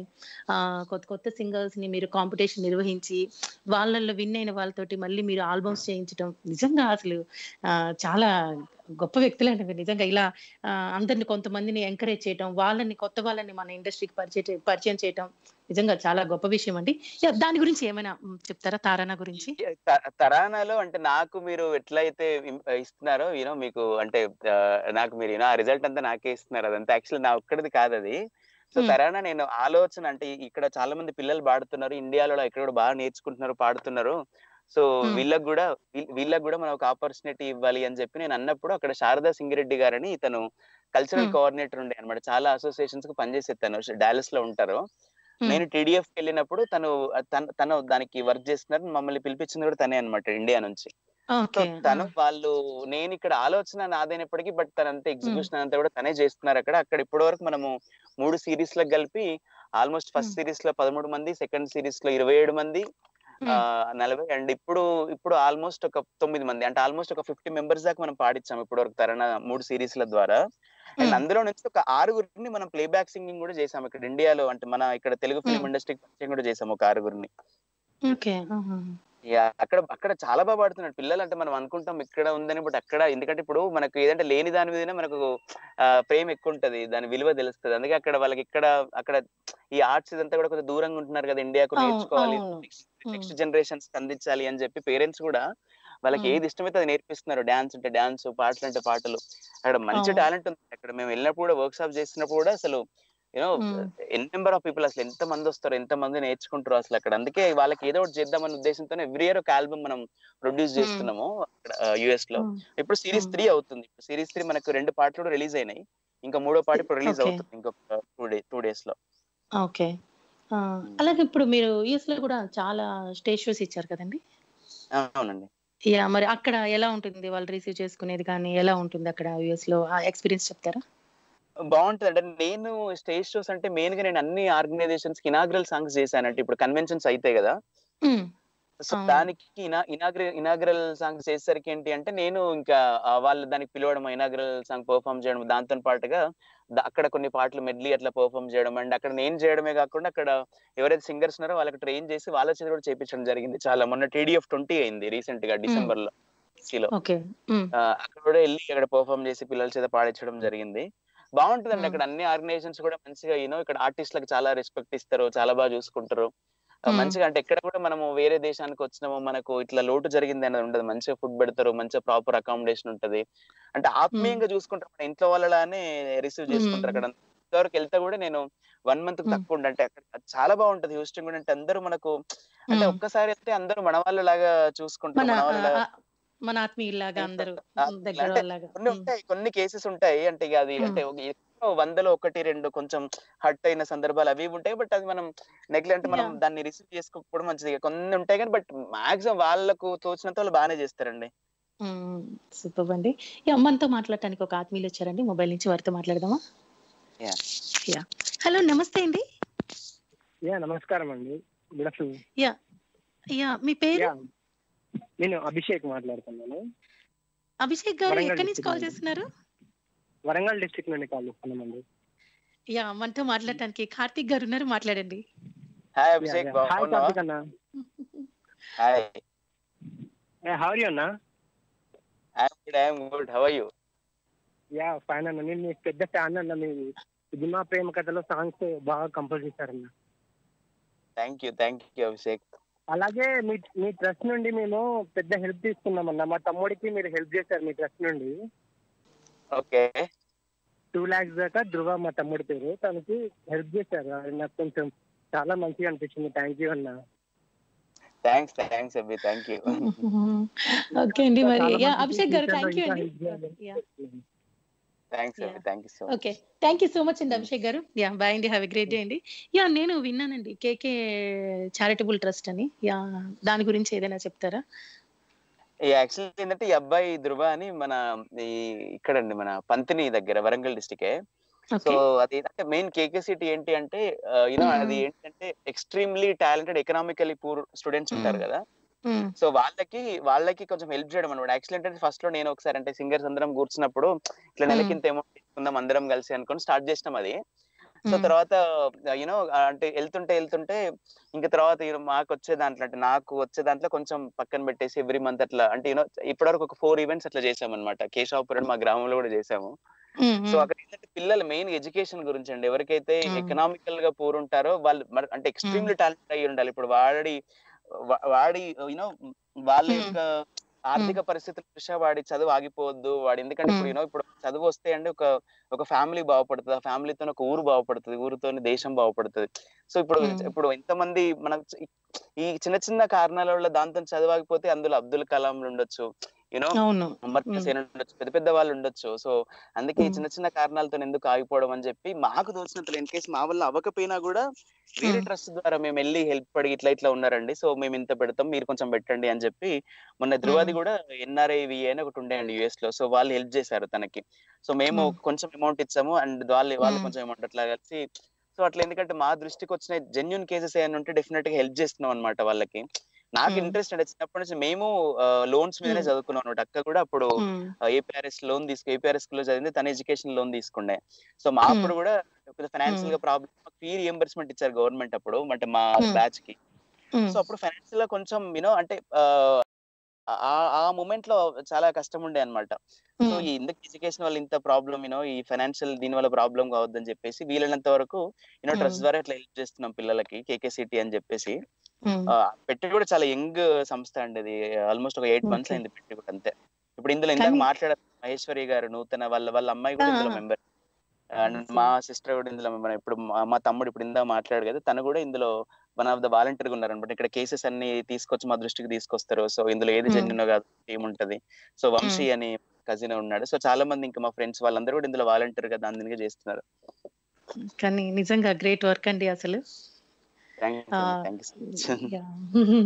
ఆ కొత్త కొత్త సింగర్స్ ని మీరు కాంపిటీషన్ నిర్వహించి వాళ్ళల్లో విన్ అయిన వాళ్ళతోటి మళ్ళీ మీరు ఆల్బమ్స్ చేయించడం నిజంగా అసలు ఆ, చాలా గొప్ప వ్యక్తులండి మీరు నిజంగా ఇలా ఆ, అందరిని కొంతమందిని ఎంకరేజ్ చేయటం వాళ్ళని కొత్త వాళ్ళని మన ఇండస్ట్రీకి పరిచయం పరిచయం చేయటం నిజంగా చాలా గొప్ప విషయం అండి యా, దాని గురించి ఏమైనా మ్, చెప్తారా తారణ గురించి త- తరానాలో అంటే నాకు మీరు ఎట్లయితే ఇం- ఇస్తున్నారో యూనో మీకు అంటే ఆ, నాకు మీరు యూనో ఆ రిజల్ట్ అంతా నాకే ఇస్తున్నారు అదంతా యాక్చువల్లీ నా ఒక్కడిది కాదు అది సో Hmm. తరానా నేను ఆలోచన అంటే ఇక్కడ చాలా మంది పిల్లలు పాడుతున్నారు ఇండియాలో ఇక్కడ కూడా బాగా నేర్చుకుంటున్నారు పాడుతున్నారు సో Hmm. వీళ్ళకి కూడా వీళ్ళ- వీళ్ళకి కూడా మనం ఒక ఆపర్చునిటీ ఇవ్వాలి అని చెప్పి నేను అన్నప్పుడు అక్కడ శారదా సింగిరెడ్డి గారని తను కల్చరల్ Hmm. కోఆర్డినేటర్ ఉండే అనమాట చాలా అసోసియేషన్స్ కు పనిచేసే తను డాలస్ లో ఉంటారు Hmm. నేను టీడీఎఫ్ వెళ్ళినప్పుడు తను తన తను దానికి వర్క్ చేస్తున్నారు మమ్మల్ని పిలిపించింది కూడా తనే అనమాట ఇండియా నుంచి సో ఓకే తను వాళ్ళు నేను ఇక్కడ ఆలోచన నాదైనప్పటికీ బట్ తనంతా ఎగ్జిక్యూషన్ అంతా కూడా తనే చేస్తున్నారు అక్కడ అక్కడ ఇప్పటి వరకు మనము మూడు సిరీస్ లకు కలిపి ఆల్మోస్ట్ ఫస్ట్ Hmm. సిరీస్ లో పదమూడు మంది సెకండ్ సిరీస్ లో ఇరవై ఏడు మంది ఆ, నలభై అండ్ ఇప్పుడు ఇప్పుడు ఆల్మోస్ట్ ఒక తొమ్మిది మంది అంటే ఆల్మోస్ట్ ఒక ఫిఫ్టీ మెంబర్స్ దాకా మనం పాడించాం ఇప్పటి వరకు తరణ మూడు సిరీస్ ల ద్వారా అండ్ Hmm. అందులో నుంచి ఒక ఆరుగురిని మనం ప్లేబ్యాక్ సింగింగ్ కూడా చేసాం ఇక్కడ ఇండియాలో అంటే మన ఇక్కడ తెలుగు ఫిల్మ్ Hmm. ఇండస్ట్రీకి పరిచయం కూడా చేసాం ఒక ఆరుగురిని ఓకే యా అక్కడ అక్కడ చాలా బాగా పాడుతున్నాడు పిల్లలు అంటే మనం అనుకుంటాం ఇక్కడ ఉందని బట్ అక్కడ ఎందుకంటే ఇప్పుడు మనకు ఏదంటే లేని దాని మీదనే మనకు ఆ, ప్రేమ ఎక్కువ ఉంటది దాని విలువ తెలుస్తుంది అందుకే అక్కడ వాళ్ళకి ఇక్కడ అక్కడ ఈ ఆర్ట్స్ ఇదంతా కూడా కొంచెం దూరంగా ఉంటున్నారు కదా ఇండియాకు అవును, నేర్చుకోవాలి అవును. నెక్స్ట్ ఉమ్. జనరేషన్స్ అందించాలి అని చెప్పి పేరెంట్స్ కూడా వాళ్ళకి ఉమ్. ఏది ఇష్టమైతే అది నేర్పిస్తున్నారు డాన్స్ అంటే డాన్స్ పాటలు అంటే పాటలు అక్కడ మంచి అవును. టాలెంట్ ఉంది అక్కడ మేము వెళ్ళినప్పుడు కూడా వర్క్ షాప్ చేసినప్పుడు కూడా అసలు యూనో ఉమ్. ఎన్ నెంబర్ ఆఫ్ పీపుల్ అసలు ఎంత మంది వస్తారు ఎంత మంది నేర్చుకుంటారు అసలు అక్కడ అందుకే వాళ్ళకి ఏదో ఒకటి చేద్దామన్న ఉద్దేశంతో ఎవ్రీ ఇయర్ ఒక ఆల్బమ్ మనం ప్రొడ్యూస్ ఉమ్. చేస్తున్నాము అక్కడ యుఎస్ లో ఉమ్. ఇప్పుడు సిరీస్ ఉమ్. త్రీ అవుతుంది ఇప్పుడు సిరీస్ త్రీ మనకు రెండు పాటలు కూడా రిలీజ్ అయినాయి ఇంకా మూడో పాట ఇప్పుడు రిలీజ్ Okay. అవుతుంది ఇంకొక టూ డే టూ డేస్ లో ఓకే ఆ, అలాగే ఇప్పుడు మీరు యుఎస్ లో కూడా చాలా స్టేజ్ షోస్ ఇచ్చారు కదండి అవునండి యా మరి అక్కడ ఎలా ఉంటుంది వాళ్ళు రిసీవ్ చేసుకునేది కానీ ఎలా ఉంటుంది అక్కడ యుఎస్ లో ఆ ఎక్స్పీరియన్స్ చెప్తారా బాగుంటుంది అంటే నేను స్టేజ్ షోస్ అంటే మెయిన్ గా నేను అన్ని ఆర్గనైజేషన్స్ కి ఇనాగ్రల్ సాంగ్స్ చేశానంటే ఇప్పుడు కన్వెన్షన్స్ అయితే కదా ఉమ్. సో అవును. దానికి ఇనాగ్రల్ ఇనాగ్రల్ సాంగ్ చేసేసరికి ఏంటి అంటే నేను ఇంకా ఆ, వాళ్ళు దానికి పిలవడం ఇనాగ్రల్ సాంగ్ పర్ఫామ్ చేయడం దాంతో పాటుగా ద- అక్కడ కొన్ని పాటలు మెడ్లీ అట్లా పర్ఫామ్ చేయడం అండ్ అక్కడ నేను చేయడమే కాకుండా అక్కడ ఎవరైతే సింగర్స్ ఉన్నారో వాళ్ళకి ట్రైన్ చేసి వాళ్ళ చేత కూడా చేపించడం జరిగింది చాలా మొన్న టీడీఎఫ్ ట్వంటీ అయింది రీసెంట్ గా డిసెంబర్ లో లో ఓకే ఉమ్, ఆ, అక్కడ కూడా వెళ్ళి అక్కడ పర్ఫామ్ చేసి పిల్లల చేత పాడించడం జరిగింది బాగుంటుందండి Hmm. అక్కడ అన్ని ఆర్గనైజేషన్స్ కూడా మంచిగా యూనో ఇక్కడ ఆర్టిస్టులకు చాలా రెస్పెక్ట్ ఇస్తారు చాలా బాగా చూసుకుంటారు ఆ, Hmm. మంచిగా అంటే ఎక్కడ కూడా మనము వేరే దేశానికి వచ్చినామో మనకు ఇట్లా లోటు జరిగింది అనేది ఉండదు మంచిగా ఫుడ్ పెడతారు మంచిగా ప్రాపర్ అకామిడేషన్ ఉంటది అంటే ఆత్మీయంగా చూసుకుంటారు మన ఇంట్లో వాళ్ళలానే రిసీవ్ చేసుకుంటారు Hmm. అక్కడ ఇంతవరకు వెళ్తే కూడా నేను వన్ మంత్ Hmm. తక్కువ ఉండే అంటే అక్కడ చాలా బాగుంటది హ్యూస్టన్ కూడా అంటే అందరూ మనకు అంటే ఉమ్. ఒక్కసారి వెళ్తే అందరూ మన వాళ్ళలాగా చూసుకుంటారు మన మన ఆ, వాళ్ళ ఆ, మన ఆత్మీయులాగా అందరూ ఆ, దగ్గర అంటే వాళ్ళగా కొన్ని ఉమ్, ఉంటాయి కొన్ని కేసెస్ ఉంటాయి అంటే ఇక అది Hmm. అంటే ఒక ఎక్కడో వందలో ఒకటి రెండు కొంచెం హర్ట్ అయిన సందర్భాలు అవి ఇవి ఉంటాయి బట్ అది మనం నెగ్లెక్ట్ అంటే మనం Yeah. దాన్ని రిసీవ్ చేసుకోకపోవడం మంచిది ఇక కొన్ని ఉంటాయి కానీ బట్ మాక్సిమం వాళ్ళకు తోచినంత వాళ్ళు బాగానే చేస్తారండి సూపర్ అండి ఈ అమ్మంతో మాట్లాడటానికి ఒక ఆత్మీయులు వచ్చారండి మొబైల్ నుంచి వారితో మాట్లాడదామా Yeah. యా హలో నమస్తే అండి యా నమస్కారం అండి గుడ్ ఆఫ్టర్నూన్ యా యా మీ పేరు యా నేను అభిషేక్ మాట్లాడుతున్నాను అభిషేక్ గారు వరంగల్ ఎక్కడి నుంచి district కాల్ నుండి. చేస్తున్నారు వరంగల్ డిస్ట్రిక్ట్ నుండి కాల్ చేస్తున్నామండి యా మనతో మాట్లాడటానికి కార్తిక్ గారు ఉన్నారు మాట్లాడండి హాయ్ యా, అభిషేక్ యా. హాయ్ బాగున్నావా కార్తిక్ అన్న హాయ్ హౌ యూ అన్న I'm good I'm good how are you yeah fine అన్న నేను మీ పెద్ద ఫ్యాన్ అన్న మీ సినిమా ప్రేమ కథలో సాంగ్స్ బాగా కంపోజ్ చేశారన్న thank you thank you Abhishek అలాగే మీ మీ ట్రస్ట్ నుండి మేము పెద్ద హెల్ప్ తీసుకున్నామన్న మా తమ్ముడికి మీరు హెల్ప్ చేశారు మీ ట్రస్ట్ నుండి ఓకే టూ ల్యాక్స్ దాకా ధృవ మా తమ్ముడి పేరు తనకి హెల్ప్ చేశారు అది నాకు కొంచెం చాలా మంచిగా అనిపించింది థ్యాంక్ యూ అన్న thanks thanks Abhi thank you okay అండి మరి చాలా యా మంది అభిషేక్ గారు future లో థ్యాంక్ యూ ఇంకా అండి help చేయాలి. Yeah thanks Yeah. Abhi thank you so okay thank you so much అండి అభిషేక్ గారు యా బాయ్ అండి హ్యావ్ ఎ గ్రేట్ డే అండి యా నేను విన్నానండి కేకే చారిటబుల్ ట్రస్ట్ అని యా దాని గురించి ఏదైనా చెప్తారా యాక్చువల్లీ ఏంటంటే ఈ అబ్బాయి ధృవ అని మన ఈ ఇక్కడండి మన పంతిని దగ్గర వరంగల్ డిస్టికే సో ఓకే అది అంటే మెయిన్ కేకే సిటీ ఏంటి అంటే యూనో Mm. అది ఏంటంటే extremely talented economically poor students ఉంటారు Mm. కదా సో వాళ్ళకి వాళ్ళకి కొంచెం హెల్ప్ చేయడం అనమాట యాక్చువల్లీ ఏంటంటే ఫస్ట్ లో నేను ఒకసారి అంటే సింగర్స్ అందరం కూర్చున్నప్పుడు ఇట్లా నెలకి Mm. ఇంత అమౌంట్ తీసుకుందాం అందరం కలిసి అనుకొని స్టార్ట్ చేసినాం అది సో Mm. తర్వాత యూనో అంటే వెళ్తుంటే వెళ్తుంటే ఇంకా తర్వాత you know, మాకు వచ్చే దాంట్లో అంటే నాకు వచ్చే దాంట్లో కొంచెం పక్కన పెట్టేసి ఎవ్రీ మంత్ అట్లా అంటే యూనో ఇప్పటివరకు ఒక ఫోర్ ఈవెంట్స్ అట్లా చేసామన్నమాట కేశవాపురం మా గ్రామంలో కూడా చేసాము సో అక్కడ ఏంటంటే పిల్లలు మెయిన్ ఎడ్యుకేషన్ గురించి అండి ఎవరికైతే Mm. ఎకనామికల్ గా పూర్ ఉంటారో వాళ్ళు మరి అంటే ఎక్స్ట్రీమ్లీ టాలెంట్ అయ్యి ఉండాలి ఇప్పుడు వాడి వా- వాడి యూనో వాళ్ళ Mm. యొక్క ఆర్థిక పరిస్థితుల దృష్ట్యా వాడి చదువు ఆగిపోవద్దు వాడు ఎందుకంటే ఇప్పుడు Mm. యూనో ఇప్పుడు చదువు వస్తే అండి ఒక ఒక ఫ్యామిలీ బాగుపడుతుంది ఆ ఫ్యామిలీతో ఒక ఊరు బాగుపడుతుంది ఊరితో దేశం బాగుపడుతుంది సో ఇప్పుడు Mm. ఇప్పుడు ఎంతమంది మన ఈ చిన్న చిన్న కారణాల వల్ల దాంతో చదవకపోతే అందులో అబ్దుల్ కలాంలు ఉండొచ్చు యూనో అవును అమర్త్య Mm. సేన్ ఉండొచ్చు పెద్ద పెద్ద వాళ్ళు ఉండొచ్చు సో అందుకే ఈ Mm. చిన్న చిన్న కారణాలతో ఎందుకు ఆగిపోవడం అని చెప్పి మాకు తోచినంతలో ఇన్ కేసు మా వల్ల అవ్వకపోయినా కూడా వేరే Mm. ట్రస్ట్ ద్వారా మేము వెళ్ళి హెల్ప్ అడిగి ఇట్లా ఇట్లా ఉన్నారండి సో మేము ఇంత పెడతాం మీరు కొంచెం పెట్టండి అని చెప్పి మొన్న ధృవాది Mm. కూడా ఎన్ఆర్ఐ అని ఒకటి ఉండే అండి యుఎస్ లో సో వాళ్ళు హెల్ప్ చేశారు తనకి సో మేము Mm. కొంచెం అమౌంట్ ఇచ్చాము అండ్ వాళ్ళు వాళ్ళు Mm. కొంచెం అమౌంట్ అట్లా కలిసి సో అట్లా ఎందుకంటే మా దృష్టికి వచ్చిన జెన్యున్ కేసెస్ ఏమైనా ఉంటే డెఫినెట్ గా హెల్ప్ చేస్తున్నాం అనమాట వాళ్ళకి నాకు Mm. ఇంట్రెస్ట్ అంటే చిన్నప్పటి నుంచి మేము లోన్స్ మీదనే Mm. చదువుకున్నాం అనమాట అక్క కూడా అప్పుడు Mm. ఏపీఆర్ఎస్ లోన్ తీసుకు ఏపీఆర్ఎస్ లో చదివింది తన ఎడ్యుకేషన్ లోన్ తీసుకుండే సో మా Hmm. అప్పుడు కూడా ఫైనాన్షియల్ గా ప్రాబ్లమ్ ఫీ రియంబర్స్మెంట్ ఇచ్చారు గవర్నమెంట్ అప్పుడు అంటే మా Hmm. బ్యాచ్ కి Mm. సో అప్పుడు ఫైనాన్షియల్ గా కొంచెం యూనో అంటే ఆ, ఆ ఆ మూమెంట్ లో చాలా కష్టం ఉండే అనమాట సో Mm. ఈ ఎందుకు ఎడ్యుకేషన్ వల్ల ఇంత ప్రాబ్లమ్ యూనో ఈ ఫైనాన్షియల్ దీని వల్ల ప్రాబ్లం కావద్దని చెప్పేసి వీలైనంత వరకు యూనో ట్రస్ట్ Mm. ద్వారా ఇట్లా హెల్ప్ చేస్తున్నాం పిల్లలకి కేకేసిటీ అని చెప్పేసి Mm. ఆ, పెట్టి కూడా చాలా యంగ్ సంస్థ అండి అది ఆల్మోస్ట్ ఒక ఎయిట్ మంత్స్ Okay. అయింది పెట్టి కూడా అంతే ఇప్పుడు ఇందులో ఇందాక కానీ- మాట్లాడారు మహేశ్వరి గారు నూతన వాళ్ళ వాళ్ళ అమ్మాయి కూడా ఇందులో Ah. మెంబర్ అండ్ Yes, మా yes. సిస్టర్ కూడా ఇందులో member. ఇప్పుడు మా- మా తమ్ముడు ఇప్పుడు ఇందా మాట్లాడు కదా తను కూడా ఇందులో వన్ ఆఫ్ ద వాలంటీర్ ఉన్నారు అనమాట ఇక్కడ కేసెస్ అన్ని తీసుకొచ్చి మా దృష్టికి తీసుకొస్తారు సో ఇందులో ఏది Hmm. జెన్యున్ కాదు ఏముంటది సో వంశీ అని కజిన్ ఉన్నాడు సో చాలా మంది ఇంకా మా ఫ్రెండ్స్ వాళ్ళందరూ కూడా ఇందులో వాలంటీర్ గా దాని దీనిగా చేస్తున్నారు కానీ నిజంగా గ్రేట్ వర్క్ అండి అసలు థ్యాంక్ ఆ, thank you so much Yeah.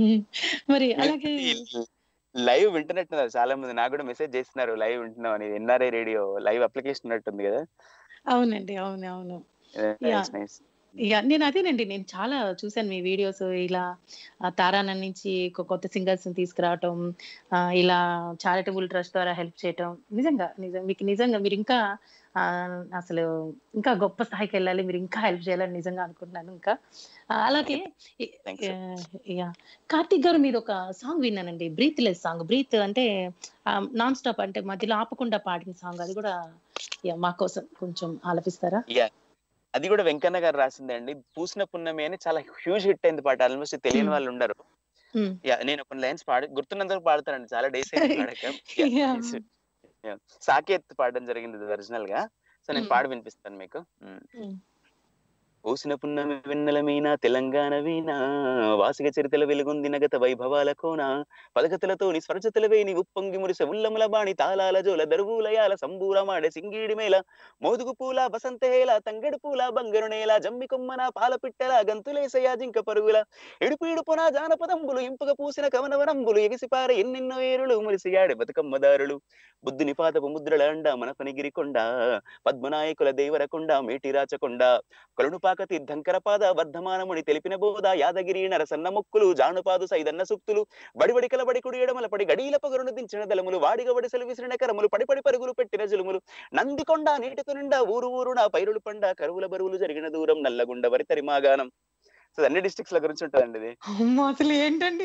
మరి అలాగే లైవ్ వింటున్నట్టున్నారు చాలా మంది నాకు కూడా మెసేజ్ చేస్తున్నారు లైవ్ వింటున్నాం అని ఎన్ఆర్ఐ రేడియో లైవ్ అప్లికేషన్ ఉన్నట్టుంది కదా అవునండి అవును అవును Yeah. నైస్ నైస్ ఇక నేను అదేనండి నేను చాలా చూశాను మీ వీడియోస్ ఇలా ఆ, తారాన నుంచి కొ- కొత్త సింగర్స్ తీసుకురావటం ఆ, ఇలా చారిటబుల్ ట్రస్ట్ ద్వారా హెల్ప్ చేయటం నిజంగా నిజం మీకు నిజంగా మీరు ఇంకా ఆ, అసలు ఇంకా గొప్ప స్థాయికి వెళ్ళాలి మీరు ఇంకా హెల్ప్ చేయాలని నిజంగా అనుకుంటున్నాను ఇంకా ఆ, అలాగే ఈ- Thanks, sir. ఆ, యా కార్తిక్ గారు మీరు ఒక సాంగ్ విన్నానండి బ్రీత్ లెస్ సాంగ్ బ్రీత్ అంటే నాన్ స్టాప్ అంటే మధ్యలో ఆపకుండా పాడిన సాంగ్ అది కూడా యా, మా కోసం కొంచెం ఆలపిస్తారా యా అది కూడా వెంకన్న గారు రాసిందే అండి పూసిన పున్నమి అని చాలా హ్యూజ్ హిట్ అయింది పాట ఆల్మోస్ట్ తెలియని Hmm. వాళ్ళు ఉండరు Hmm. యా నేను కొన్ని లైన్స్ పాడి గుర్తున్నందుకు పాడతానండి చాలా డేస్ అయింది పాడక Yeah. సాకేత్ పాడడం జరిగింది ఒరిజినల్ గా సో నేను Hmm. పాడి వినిపిస్తాను మీకు Hmm. Hmm. పూసిన పున్నమి వెన్నెల మీన తెలంగాణ వీణ వాసిగ చరితల వెలుగొంది నగత వైభవాల కోన పదకతలతోని స్వరచతల వేని ఉప్పొంగి మురిసె ఉల్లముల బాణి తాళాల జోల దరువులయాల సంబూరమాడే సింగిడి మేళ మోదుగు పూల వసంతేల తంగెడు పూల బంగరు నేల జమ్మి కొమ్మన పాల పిట్టల గంతులేసయ జింక పరుగుల ఎడుపు ఇడుపున జానపదంబులు ఇంపుగ పూసిన కవనవనంబులు ఎగిసిపార ఎన్నెన్నో ఏరులు మురిసియాడే బతుకమ్మదారులు బుద్ధుని పాదపు ముద్రల అండ మన పనిగిరి కొండ పద్మనాయకుల దేవరకొండ మేటిరాచకొండ కొలనుపాక తీర్థంకర పాద వర్ధమానముని తెలిపిన బోధ యాదగిరి నరసన్న మొక్కులు జానుపాదు సైదన్న సూక్తులు బడిబడి కలబడి కుడి ఎడమల పడి గడీల పగరును దించిన దళములు వాడిగ వడిసెలు విసిరిన కరములు పడిపడి పరుగులు పెట్టిన జులుములు నందికొండ నీటితో నిండా ఊరు ఊరు నా పైరులు పండ కరువుల బరువులు జరిగిన దూరం నల్లగుండ వరితరి మాగానం సో అన్ని డిస్ట్రిక్ట్స్ ల గురించి ఉంటుందండి ఇది అమ్మో అసలు ఏంటండి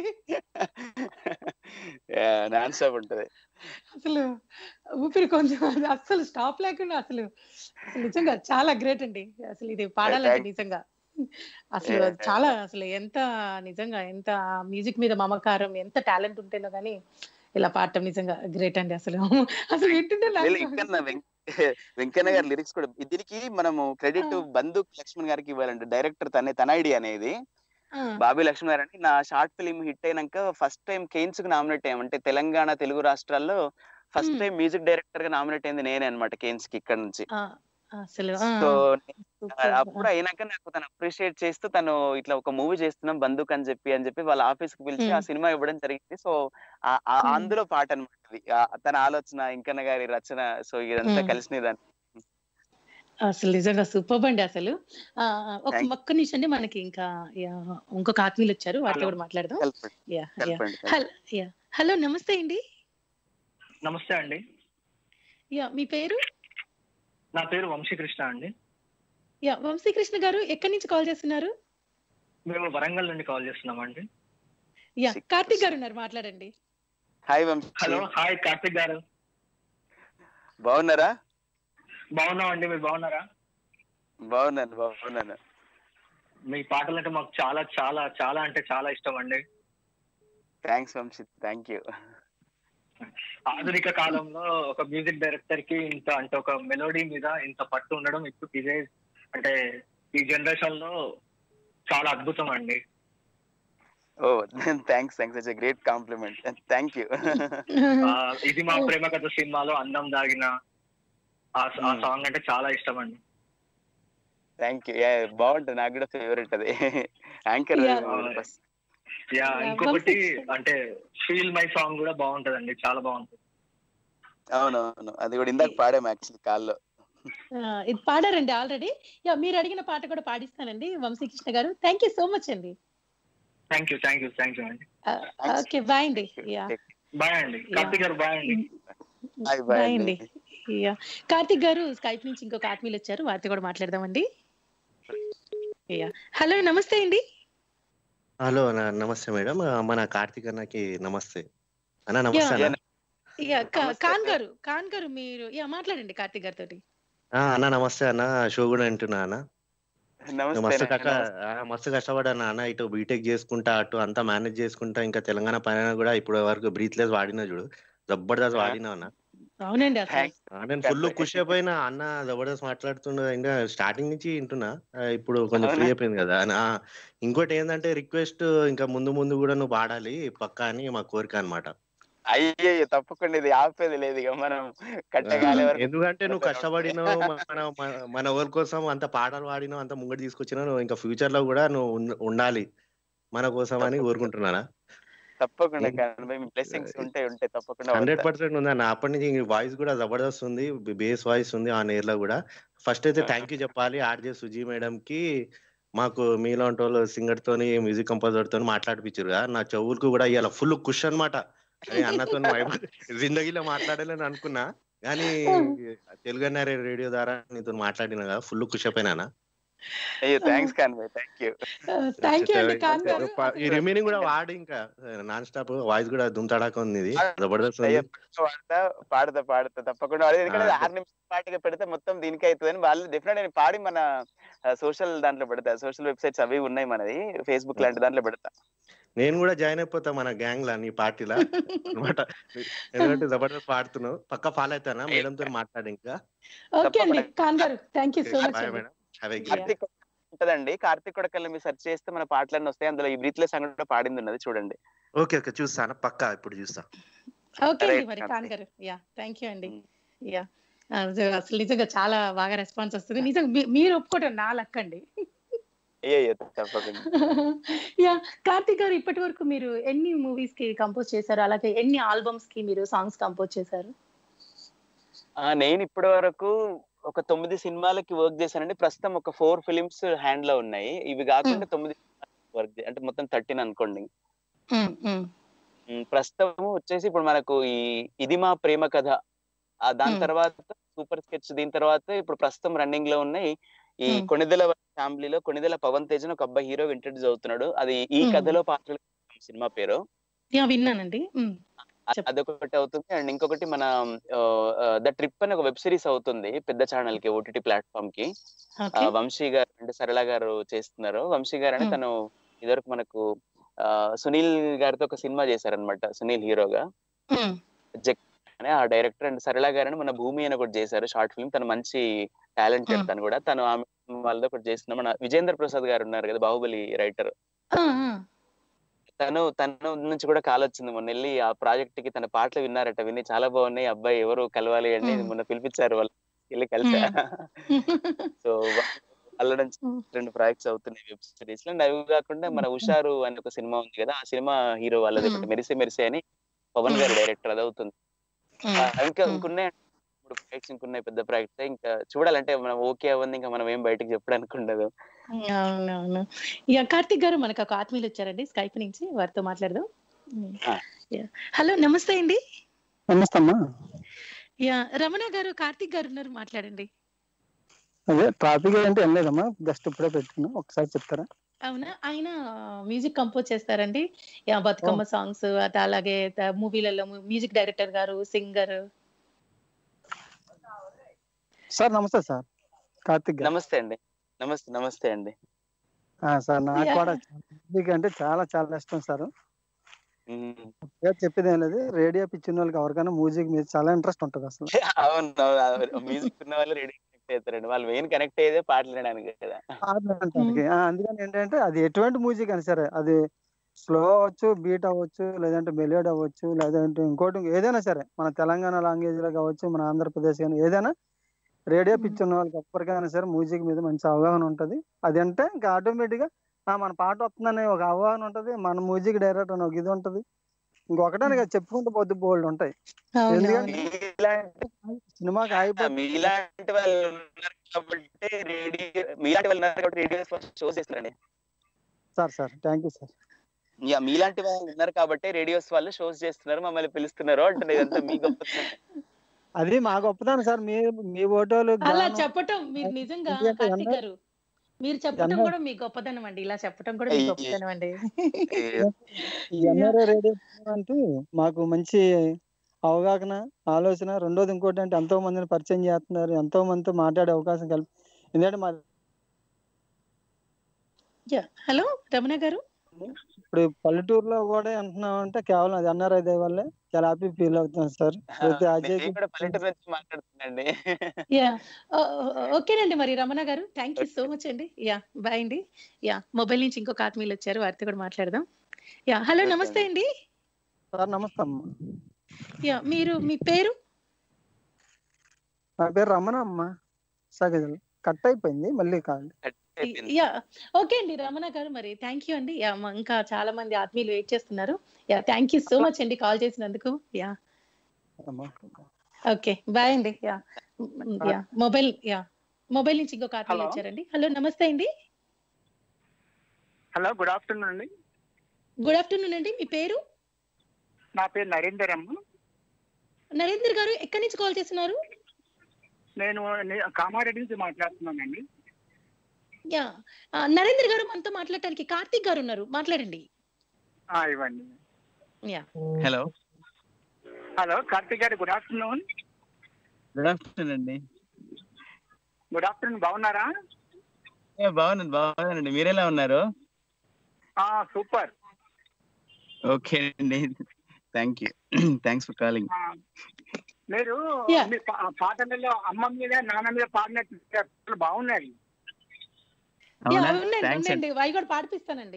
నాన్ స్టాప్ ఉంటది అసలు ఊపిరి కొంచెం అది అస్సలు స్టాప్ లేకుండా అసలు అసలు నిజంగా చాలా గ్రేట్ అండి అసలు ఇది పాడాలంటే Thank- నిజంగా అసలు Yeah. చాలా అసలు ఎంత నిజంగా ఎంత మ్యూజిక్ మీద మమకారం ఎంత టాలెంట్ ఉంటేనో కానీ ఇలా పాడటం నిజంగా గ్రేట్ అండి అసలు అసలు ఏంటంటే నాకు- వీళ్ళు ఇంకా వెంక- వెంకన్న గారి లిరిక్స్ కూడా దీనికి మనము క్రెడిట్ ఆ. బంధు లక్ష్మణ్ గారికి ఇవ్వాలండి డైరెక్టర్ తనే తన ఐడియా అనేది ఆ, బాబీ లక్ష్మణ్ గారు అని నా షార్ట్ ఫిలిం హిట్ అయినాక ఫస్ట్ టైం కేన్స్ కు నామినేట్ అయ్యాం అంటే తెలంగాణ తెలుగు రాష్ట్రాల్లో first Hmm. Time music director గా నామినేట్ అయింది నేనే అనమాట కేన్స్ కి ఇక్కడ నుంచి ఆ, అసలు ఆ, సో super. అప్పుడు అయినాక నాకు తను అప్రిషియేట్ చేస్తూ తను ఇట్లా ఒక మూవీ చేస్తున్నాం బంధుక్ అని చెప్పి అని చెప్పి వాళ్ళ ఆఫీస్ కి పిలిచి ఆ Hmm. సినిమా ఇవ్వడం జరిగింది సో ఆ- ఆ- Hmm. అందులో పాట అనమాట తన ఆలోచన ఇంకన్న గారి రచన సో ఇదంతా Hmm. కలిసినది దాన్ని అసలు నిజంగా సూపర్ అండి అసలు ఆ, ఒక Thank- ఒక్క నిమిషం అండి మనకి ఇంకా యా, ఇంకొక ఆత్మీయులు వచ్చారు వాటితో Hello. కూడా మాట్లాడదాం కలపండి యా యా కలపండి కలపండి. హలో యా హలో నమస్తే అండి నమస్తే అండి యా మీ పేరు నా పేరు వంశీకృష్ణ అండి యా వంశీకృష్ణ గారు ఎక్కడి నుంచి కాల్ చేస్తున్నారు మేము వరంగల్ నుండి కాల్ చేస్తున్నామండి యా కార్తిక్ గారు ఉన్నారు మాట్లాడండి hi Vamshi hello hi Karthik గారు బాగున్నారా బాగున్నామండి మీరు బాగున్నారా బాగున్నాను బాగున్నాను మీ పాటలు అంటే మాకు చాలా చాలా చాలా అంటే చాలా ఇష్టం అండి థ్యాంక్స్ వంశీ థ్యాంక్ యూ ఆధునిక కాలంలో ఒక మ్యూజిక్ డైరెక్టర్ కి ఇంత అంటే ఒక మెలోడీ మీద ఇంత పట్టు ఉండడం ఇప్పుడు ఇదే అంటే ఈ జనరేషన్ లో చాలా అద్భుతం అండి ఓ thanks thanks it's great compliment thank you ఆ, ఇది మా ప్రేమ కథ సినిమాలో అందం దాగిన ఆ ఆ Hmm. సాంగ్ అంటే చాలా ఇష్టం అండి థ్యాంక్ యూ బాగుంటుంది నాకు కూడా ఫేవరెట్ అది యాంకర్ Yeah. యా Yeah, ఇంకొకటి వంశీ- అంటే ఫీల్ మై సాంగ్ కూడా బాగుంటదండి చాలా బాగుంటుంది అవునవును అది కూడా ఇందాక పాడాము యాక్చువల్లీ కాల్లో ఆ, ఇది పాడారండి ఆల్రెడీ యా మీరు అడిగిన పాట కూడా పాడిస్తానండి వంశీకృష్ణ గారు థ్యాంక్ యూ సో మచ్ అండి thank you thank you thank you అండి ఓకే బాయ్ అండి యా బాయ్ అండి కార్తిక్ గారు బాయ్ అండి Bye, bye బాయ్ అండి. అండి యా కార్తిక్ గారు స్కైప్ నుంచి ఇంకొక ఆత్మీయులు వచ్చారు వారితో కూడా మాట్లాడదామండి యా హలో నమస్తే అండి హలో నా నమస్తే మేడం ఆ, మన కార్తీక్ అన్నకి నమస్తే అన్న నమస్తే యా. అన్న యా కా- నమస్తే ఖాన్ సార్. గారు ఖాన్ గారు మీరు యా మాట్లాడండి కార్తిక్ గారితో ఆ, అన్న నమస్తే అన్న షో కూడా వింటున్నా అన్న నమస్తే మస్తు అన్న, కట్ట నమస్తే. ఆ, మస్తు కష్టపడ్డాను అన్న ఇటు బీటెక్ చేసుకుంటా అటు అంతా మేనేజ్ చేసుకుంటా ఇంకా తెలంగాణ పైన కూడా ఇప్పుడు వరకు బ్రీత్లెస్ వాడినా చూడు జబర్దస్త్ ఆ. వాడినా అన్న అవునండి అసలు Thanks. ఆ, నేను ఫుల్ ఖుషి అయిపోయినా అన్న జబర్దస్త్ మాట్లాడుతుండ ఇంకా స్టార్టింగ్ నుంచి వింటున్నా ఆ, ఇప్పుడు కొంచెం ఫ్రీ అవునా? అయిపోయింది కదా అన్న. ఆ, ఇంకోటి ఏంటంటే రిక్వెస్ట్ ఇంకా ముందు ముందు కూడా నువ్వు పాడాలి పక్కా అని మా కోరిక అన్నమాట అయ్యయ్యో తప్పకుండా ఇది ఆపేది లేదు ఇక మనం కట్టగాలి వరకు ఎందుకంటే నువ్వు కష్టపడినావు మన మన- మన ఊరి కోసం అంత పాటలు పాడినావు అంత ముంగటి తీసుకొచ్చినావు నువ్వు ఇంకా ఫ్యూచర్ లో కూడా నువ్వు ఉన్- ఉండాలి మన కోసం అని కోరుకుంటున్నానా తప్పకుండా కానీ మీ బ్లెస్సింగ్స్ ఉంటాయి ఉంటాయి తప్పకుండా హండ్రెడ్ వస్తాయి. పర్సెంట్ ఉంది అన్న అప్పటి నుంచి వాయిస్ కూడా జబర్దస్త్ ఉంది బేస్ వాయిస్ ఉంది ఆ నేర్ లో కూడా ఫస్ట్ అయితే థ్యాంక్ యూ చెప్పాలి ఆర్జే సుజీ మేడం కి మాకు మీలాంటి వాళ్ళు సింగర్ తోని మ్యూజిక్ కంపోజర్ తోని మాట్లాడిపించారు నా చెవులకు కూడా ఇవాళ ఫుల్ కుష్ అనమాట అన్నతో జిందగీలో మాట్లాడాలని అనుకున్నా కానీ తెలుగు ఎన్ఆర్ఏ రేడియో ద్వారా నీతో మాట్లాడిన కదా ఫుల్ కుష్ అయిపోయినా అయ్యో థ్యాంక్స్ కాన్వే థ్యాంక్ యూ థ్యాంక్ యూ అండి ఖాన్ గారు ఈ రిమైనింగ్ కూడా వాడి ఇంకా నాన్ స్టాప్ వాయిస్ కూడా దుమ్తడాక ఉంది ఇది జబర్దస్త్ ఉంది అయ్యో, పాడతా పాడతా పాడతా తప్పకుండా పాడతా. ఎందుకంటే ఆ, ఆరు నిమిషాల పాటగా పెడితే మొత్తం దీనికి అవుతుందని వాళ్ళు డెఫినెట్ నేను పాడి మన సోషల్ దాంట్లో పెడతా సోషల్ వెబ్సైట్స్ అవి ఉన్నాయి మనది ఫేస్బుక్ లాంటి దాంట్లో పెడతా నేను కూడా జాయిన్ అయిపోతా మన గ్యాంగ్ లా నీ పార్టీలా అనమాట ఎందుకంటే జబర్దస్త్ పాడుతున్నావు పక్క ఫాలో అవుతానా మేడం తో మాట్లాడి ఇంకా ఓకే అండి ఖాన్ గారు thank you so much bye అండి మేడం హ్యావ్ ఎ కార్తీక్ ఉంటదండి కార్తీక్ కొడకల్ని మీరు సెర్చ్ చేస్తే మన పాటలన్నీ వస్తాయి అందులో ఈ బ్రీత్లెస్ సాంగ్ కూడా పాడింది ఉన్నది చూడండి ఓకే ఓకే చూస్తాను పక్కా ఇప్పుడు చూస్తా ఓకే అండి Right, మరి Karthik. ఖాన్ గారు యా థ్యాంక్ యూ అండి యా అసలు నిజంగా చాలా బాగా రెస్పాన్స్ వస్తుంది నిజంగా మీ- మీరు ఒప్పుకోవటం నా లక్ అండి అయ్యో తప్పకుండా యా కార్తిక్ గారు ఇప్పటి వరకు మీరు ఎన్ని మూవీస్ కి కంపోజ్ చేశారు అలాగే ఎన్ని ఆల్బమ్స్ కి మీరు సాంగ్స్ కంపోజ్ చేశారు ఆ, నేను ఇప్పటి వరకు ఒక తొమ్మిది సినిమాలకి వర్క్ చేశానండి ప్రస్తుతం ఒక ఫోర్ ఫిలిమ్స్ హ్యాండ్ లో ఉన్నాయి ఇవి కాకుండా తొమ్మిది వర్క్ అంటే మొత్తం థర్టీన్ అనుకోండి మ్మ్, మ్మ్. ఉమ్, ప్రస్తుతం వచ్చేసి ఇప్పుడు మనకు ఈ ఇది మా ప్రేమ కథ ఆ దాని Hmm. తర్వాత సూపర్ స్కెచ్ దీని తర్వాత ఇప్పుడు ప్రస్తుతం రన్నింగ్ లో ఉన్నాయి ఈ Hmm. కొణిదెల ఫ్యామిలీలో కొణిదెల పవన్ తేజ్ అని ఒక అబ్బాయి హీరో ఇంట్రడ్యూస్ అవుతున్నాడు అది ఈ Hmm. కథలో పాత్ర సినిమా పేరు యా విన్నానండి మ్మ్. అ- అదొకటి అవుతుంది అండ్ ఇంకొకటి మన ద ట్రిప్ అని ఒక వెబ్ సిరీస్ అవుతుంది పెద్ద ఛానల్ కి ఓటీటీ ప్లాట్ఫామ్ కి ఆ, ఓకే వంశీ గారు అంటే సరళ గారు చేస్తున్నారు వంశీ గారు అని Hmm. తను ఇదివరకు మనకు ఆ, సునీల్ గారితో ఒక సినిమా చేశారనమాట సునీల్ హీరోగా మ్మ్. జక్ అని ఆ డైరెక్టర్ అండ్ సరళ గారని మన భూమి అని ఒకటి చేశారు షార్ట్ ఫిల్మ్ తను మంచి టాలెంటెడ్ Hmm. తను కూడా తను ఆమె వాళ్ళతో ఒకటి చేస్తున్న మన విజేంద్ర ప్రసాద్ గారు ఉన్నారు కదా బాహుబలి రైటర్ ఆ, ఆ. తను తన నుంచి కూడా కాల్ వచ్చింది మొన్న వెళ్ళి ఆ ప్రాజెక్ట్ కి తన పాటలు విన్నారట విని చాలా బాగున్నాయి అబ్బాయి ఎవరు కలవాలి అని Hmm. మొన్న పిలిపించారు వాళ్ళు వెళ్ళి కలిసా సో వాళ్ళ నుంచి Hmm. రెండు ప్రాజెక్ట్స్ అవుతున్నాయి వెబ్ సిరీస్ లో అండ్ అవి కాకుండా మన ఉషారు అని ఒక సినిమా ఉంది కదా ఆ సినిమా హీరో వాళ్ళది ఒకటి Hmm. మెరిసే మెరిసే అని పవన్ గారు డైరెక్టర్ అది అవుతుంది మ్మ్. ఆ, ఇంకా Hmm. ఇంకున్నాయి ఇప్పుడు ప్రాజెక్ట్స్ ఇంకున్నాయి పెద్ద ప్రాజెక్ట్స్ ఇంకా చూడాలంటే మనం ఓకే అవ్వంది ఇంకా మనం ఏం బయటకు చెప్పడానికి ఉండదు అవునవును యా కార్తిక్ గారు మనకు ఒక ఆత్మీయులు వచ్చారండి స్కైప్ నుంచి వారితో మాట్లాడదాం ఆ. హలో నమస్తే అండి నమస్తే అమ్మా యా రమణ గారు కార్తిక్ గారు ఉన్నారు మాట్లాడండి అదే ట్రాఫిక్ అంటే ఏం లేదమ్మా జస్ట్ ఇప్పుడే పెట్టుకున్నా ఒకసారి చెప్తారా అవునా ఆయన మ్యూజిక్ కంపోజ్ చేస్తారండి యా బతుకమ్మ సాంగ్స్ అలాగే మూవీలలో మ్యూజిక్ డైరెక్టర్ గారు సింగర్ సార్ నమస్తే సార్ కార్తిక్ గారు నమస్తే అండి నమస్తే నమస్తే అండి ఆ, సార్ నాకు Yeah. కూడా మ్యూజిక్ అంటే చాలా చాలా ఇష్టం సార్ మ్మ్. పేరు చెప్పేది ఏం లేదు రేడియో పిచ్చిన వాళ్ళకి ఎవరికైనా మ్యూజిక్ మీద చాలా ఇంట్రెస్ట్ ఉంటుంది అసలు అవును అవును మ్యూజిక్ ఉన్న వాళ్ళు రెడీ కనెక్ట్ అవుతారండి వాళ్ళు మెయిన్ కనెక్ట్ అయ్యేదే పాటలు వినడానికి కదా ఆడడానికి. ఆ, అందుకని ఏంటంటే అది ఎటువంటి మ్యూజిక్ అని సరే అది స్లో అవ్వచ్చు బీట్ అవ్వచ్చు లేదంటే మెలోడ్ అవ్వచ్చు లేదంటే ఇంకోటి ఏదైనా సరే మన తెలంగాణ లాంగ్వేజ్ లో కావచ్చు మన ఆంధ్రప్రదేశ్ కానీ ఏదైనా రేడియో పిచ్ ఉన్న వాళ్ళకి ఎప్పటికైనా సరే మ్యూజిక్ మీద మంచి అవగాహన ఉంటది అది అంటే ఇంకా ఆటోమేటిక్ గా ఆ, మన పాట వస్తుందనే ఒక అవగాహన ఉంటది మన మ్యూజిక్ డైరెక్టర్ అని ఒక ఇది ఉంటది ఇంకొకటే కదా చెప్పుకుంటూ పోతే బోల్డ్ ఉంటాయి ఎందుకంటే మీలాంటి సినిమాకి అయిపోయి మీలాంటి వాళ్ళు ఉన్నారు కాబట్టి రేడియో మీలాంటి వాళ్ళు ఉన్నారు కాబట్టి రేడియో షోస్ చేస్తారండి sir sir thank you sir yeah మీలాంటి వాళ్ళు ఉన్నారు కాబట్టి రేడియోస్ వాళ్ళు షోస్ చేస్తున్నారు మమ్మల్ని పిలుస్తున్నారు అంటున్నారు ఇదంతా మీ గొప్పతనం అది మా గొప్పతనం సార్ మీ మీ ఓటోలు అలా జ్ఞానం చెప్పటం మీరు నిజంగా ఎందుకంటే కార్తిక్ ఎన్నో- గారు మీరు చెప్పటం ఎన్నో- కూడా మీ గొప్పదనం అండి ఇలా చెప్పటం కూడా మీ అయ్యే. గొప్పదనం అండి ఈ ఎన్ఆర్ఐ రేడియో అంటూ మాకు మంచి అవగాహన ఆలోచన రెండోది ఇంకోటి అంటే ఎంతో మందిని పరిచయం చేస్తున్నారు ఎంతో మందితో మాట్లాడే అవకాశం కల్పి ఎందుకంటే మా హలో రమణ గారు ఇప్పుడు పల్లెటూరులో కూడా అంటున్నాం అంటే కేవలం అది ఎన్ఆర్ఐ దయ వల్లే చాలా హ్యాపీ ఫీల్ అవుతున్నాం సార్ ప్రతి అజయ్ నేను కూడా పల్లెటూరు నుంచి మాట్లాడుతున్నాండి యా ఓకేనండి మరి రమణ గారు థ్యాంక్ యూ సో మచ్ అండి యా బాయ్ అండి యా మొబైల్ నుంచి ఇంకొక ఆత్మీయులు వచ్చారు వారితో కూడా మాట్లాడదాం యా హలో Okay నమస్తే అండి సార్ నమస్తే అమ్మ యా మీరు మీ పేరు నా పేరు రమణ అమ్మ సగజలు కట్ అయిపోయింది మళ్ళీ కాదు యా ఓకే అండి రమణ గారు మరి థ్యాంక్ యూ అండి యా మ- ఇంకా చాలా మంది ఆత్మీయులు వెయిట్ చేస్తున్నారు yeah thank you so much అండి కాల్ చేసినందుకు యా ఓకే బాయ్ అండి yeah yeah mobile yeah mobile నుంచి ఇంకొక ఆత్మీయులు Hello. వచ్చారండి హలో నమస్తే అండి హలో గుడ్ ఆఫ్టర్నూన్ అండి గుడ్ ఆఫ్టర్నూన్ అండి మీ పేరు నా పేరు నరేందర్ అమ్మ నరేందర్ గారు ఎక్కడి నుంచి కాల్ చేస్తున్నారు నేను నే- కామారెడ్డి నుంచి మాట్లాడుతున్నానండి యా ఆ, నరేందర్ గారు మనతో మాట్లాడటానికి కార్తీక్ గారు ఉన్నారు మాట్లాడండి ఆ, ఇవ్వండి యా హలో హలో కార్తిక్ గారు గుడ్ ఆఫ్టర్నూన్ గుడ్ ఆఫ్టర్నూన్ అండి గుడ్ ఆఫ్టర్నూన్ బాగున్నారా ఏ, బాగున్నాను బాగున్నానండి మీరు ఎలా ఉన్నారు ఆ, సూపర్ ఓకే అండి thank you thanks for calling ఆ, మీరు మీ పా- పాటలలో అమ్మ మీద నాన్న మీద పాడినట్టు పాటలు బాగున్నాయి యా, అవునా ఉండండి థ్యాంక్స్ అండి ఉండండి అవి కూడా పాడిపిస్తానండి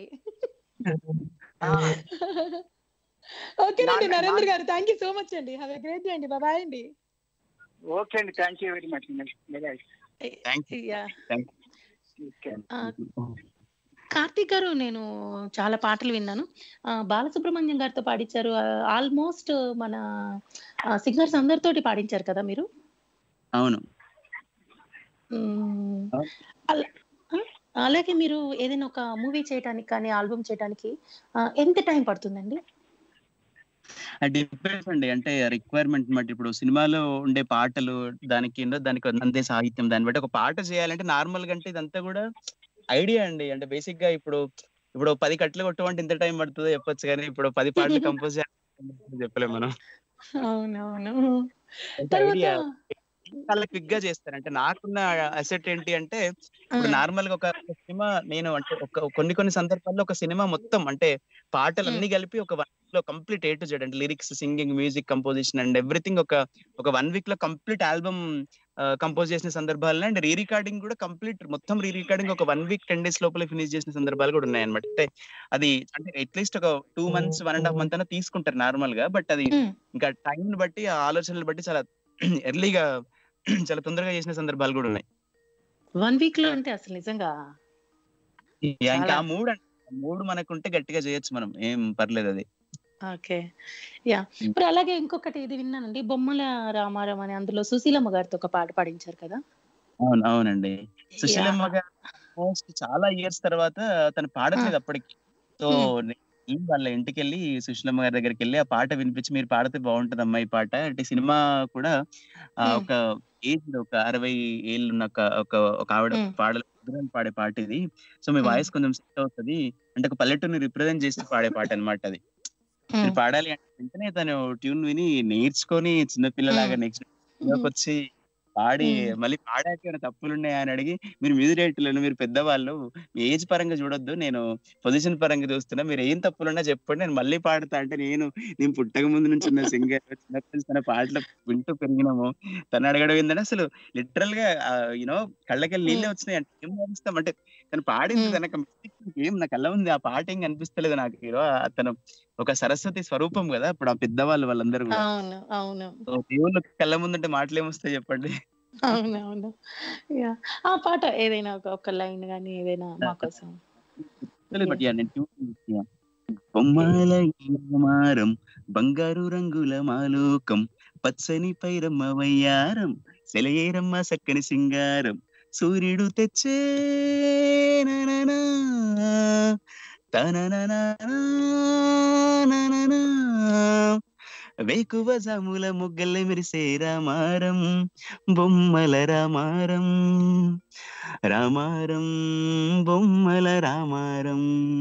ఓకేనండి నాన్న- నరేందర్ గారు థ్యాంక్ యూ సో మచ్ అండి హ్యావ్ ఎ గ్రేట్ డే అండి బాయ్ అండి ఓకే అండి thank you very much thank you yeah thank ఆ, కార్తీక్ గారు నేను చాలా పాటలు విన్నాను ఆ, బాలసుబ్రహ్మణ్యం గారితో పాడించారు ఆల్మోస్ట్ మన సింగర్స్ అందరితోటి పాడించారు కదా మీరు అవును మ్మ్. అలా- ఆ, అలాగే మీరు ఏదైనా ఒక మూవీ చేయడానికి కానీ ఆల్బమ్ చేయడానికి ఆ, ఎంత టైం పడుతుందండి డిపెండ్స్ అండి అంటే రిక్వైర్మెంట్ బట్టి ఇప్పుడు సినిమాలో ఉండే పాటలు దానికి ఏంటో దానికి అంతే సాహిత్యం దాన్ని బట్టి ఒక పాట చేయాలంటే నార్మల్ గా అంటే ఇదంతా కూడా ఐడియా అండి అంటే బేసిక్ గా ఇప్పుడు ఇప్పుడు పది కట్లు కొట్టమంటే ఇంత టైం పడుతుందో చెప్పొచ్చు కానీ ఇప్పుడు పది పాటలు కంపోజ్ చేయాలి చెప్పలేము మనం అవునవును అంటే తర్వాత ఐడియా చాలా క్విక్ గా చేస్తారు అంటే నాకున్న అసెట్ ఏంటి అంటే ఇప్పుడు నార్మల్ గా ఒక సినిమా నేను అంటే ఒక కొన్ని కొన్ని సందర్భాల్లో ఒక సినిమా మొత్తం అంటే పాటలు అన్ని కలిపి ఒక వన్ వీక్ లో కంప్లీట్ ఏ టు జెడ్ అంటే lyrics singing music composition and everything ఒక ఒక వన్ వీక్ లో కంప్లీట్ ఆల్బమ్ కంపోజ్ చేసిన సందర్భాలు అండ్ రీ రికార్డింగ్ కూడా కంప్లీట్ మొత్తం రీ రికార్డింగ్ ఒక వన్ వీక్ టెన్ డేస్ లోపల ఫినిష్ చేసిన సందర్భాలు కూడా ఉన్నాయి అనమాట అంటే అది అంటే అట్లీస్ట్ ఒక two months one and half month అయినా తీసుకుంటారు నార్మల్ గా బట్ అది ఇంకా టైం బట్టి ఆ ఆలోచనలు బట్టి చాలా ఎర్లీగా చాలా తొందరగా చేసిన సందర్భాలు కూడా ఉన్నాయి వన్ వీక్ లో అంటే అసలు నిజంగా యా, ఇంకా చాలా- ఆ మూడు అంటే ఆ మూడు మనకుంటే గట్టిగా చేయొచ్చు మనం ఏం పర్లేదు అది ఓకే యా ఇప్పుడు అలాగే ఇంకొకటి ఇది విన్నానండి బొమ్మల రామారావు అని అందులో సుశీలమ్మ గారితో ఒక పాట పాడించారు కదా అవును అవునండి సుశీలమ్మ గారు almost చాలా ఇయర్స్ తర్వాత తను పాడట్లేదు అప్పటికి సో నేను వాళ్ళ ఇంటికి వెళ్ళి సుశీలమ్మ గారి దగ్గరికి వెళ్ళి ఆ పాట వినిపించి మీరు పాడితే బాగుంటదమ్మా ఈ పాట అంటే సినిమా కూడా ఆ, మ్మ్. ఒక ఏజ్ ఒక అరవై ఏళ్ళు ఉన్న ఒక ఒక- ఒక ఆవిడ మ్మ్. పాడ కుదిరని పాడే పాట ఇది సో మీ మ్మ్. వాయిస్ కొంచెం సెట్ అవుతుంది అంటే ఒక పల్లెటూరుని రిప్రజెంట్ చేసి పాడే పాట అన్నమాట అది మీరు మ్మ్. పాడాలి అంటే వెంటనే తను ట్యూన్ విని నేర్చుకొని చిన్నపిల్లలాగా నెక్స్ట్ వచ్చి పాడి మ్మ్. మళ్ళీ పాడాక ఏమైనా తప్పులు ఉన్నాయా అని అడిగి మీరు మ్యూజిక్ డైరెక్టర్లను మీరు పెద్దవాళ్ళు మీ ఏజ్ పరంగా చూడొద్దు నేను పొజిషన్ పరంగా చూస్తున్నా మీరు ఏం తప్పులున్నా చెప్పండి నేను మళ్ళీ పాడతా అంటే నేను నేను పుట్టక ముందు నుంచి ఉన్న సింగర్ చిన్నప్పటి నుంచి తన పాటలు వింటూ పెరిగినాము తను అడగడం ఏంటంటే అసలు లిటరల్ గా యూనో కళ్ళకి నీళ్ళే వచ్చినాయి అంటే ఏం భావిస్తాం అంటే తను పాడింది తనకు ఏం నా కళ్ళ ఉంది ఆ పాట ఏం కనిపిస్తలేదు నాకు హీరో అతను ఒక సరస్వతి స్వరూపం కదా ఇప్పుడు ఆ పెద్దవాళ్ళు వాళ్ళందరూ కూడా అవును అవును సో దేవుళ్ళు కళ్ళ ముందుంటే మాటలు ఏమొస్తాయి చెప్పండి అవును అవును యా ఆ పాట ఏదైనా ఒక ఒక లైన్ గానీ ఏదైనా మా కోసం బట్ యా నేను tune- yeah. బొమ్మల మారం బంగారు రంగుల మాలోకం పచ్చని పైరమ్మ వయ్యారం సెలయేరమ్మ సక్కని సింగారం సూర్యుడు తెచ్చే నననా, తనననా, నననా. వేకువ జాముల ముగ్గల మెరిసే రామారం బొమ్మల రామారం రామారం బొమ్మల రామారం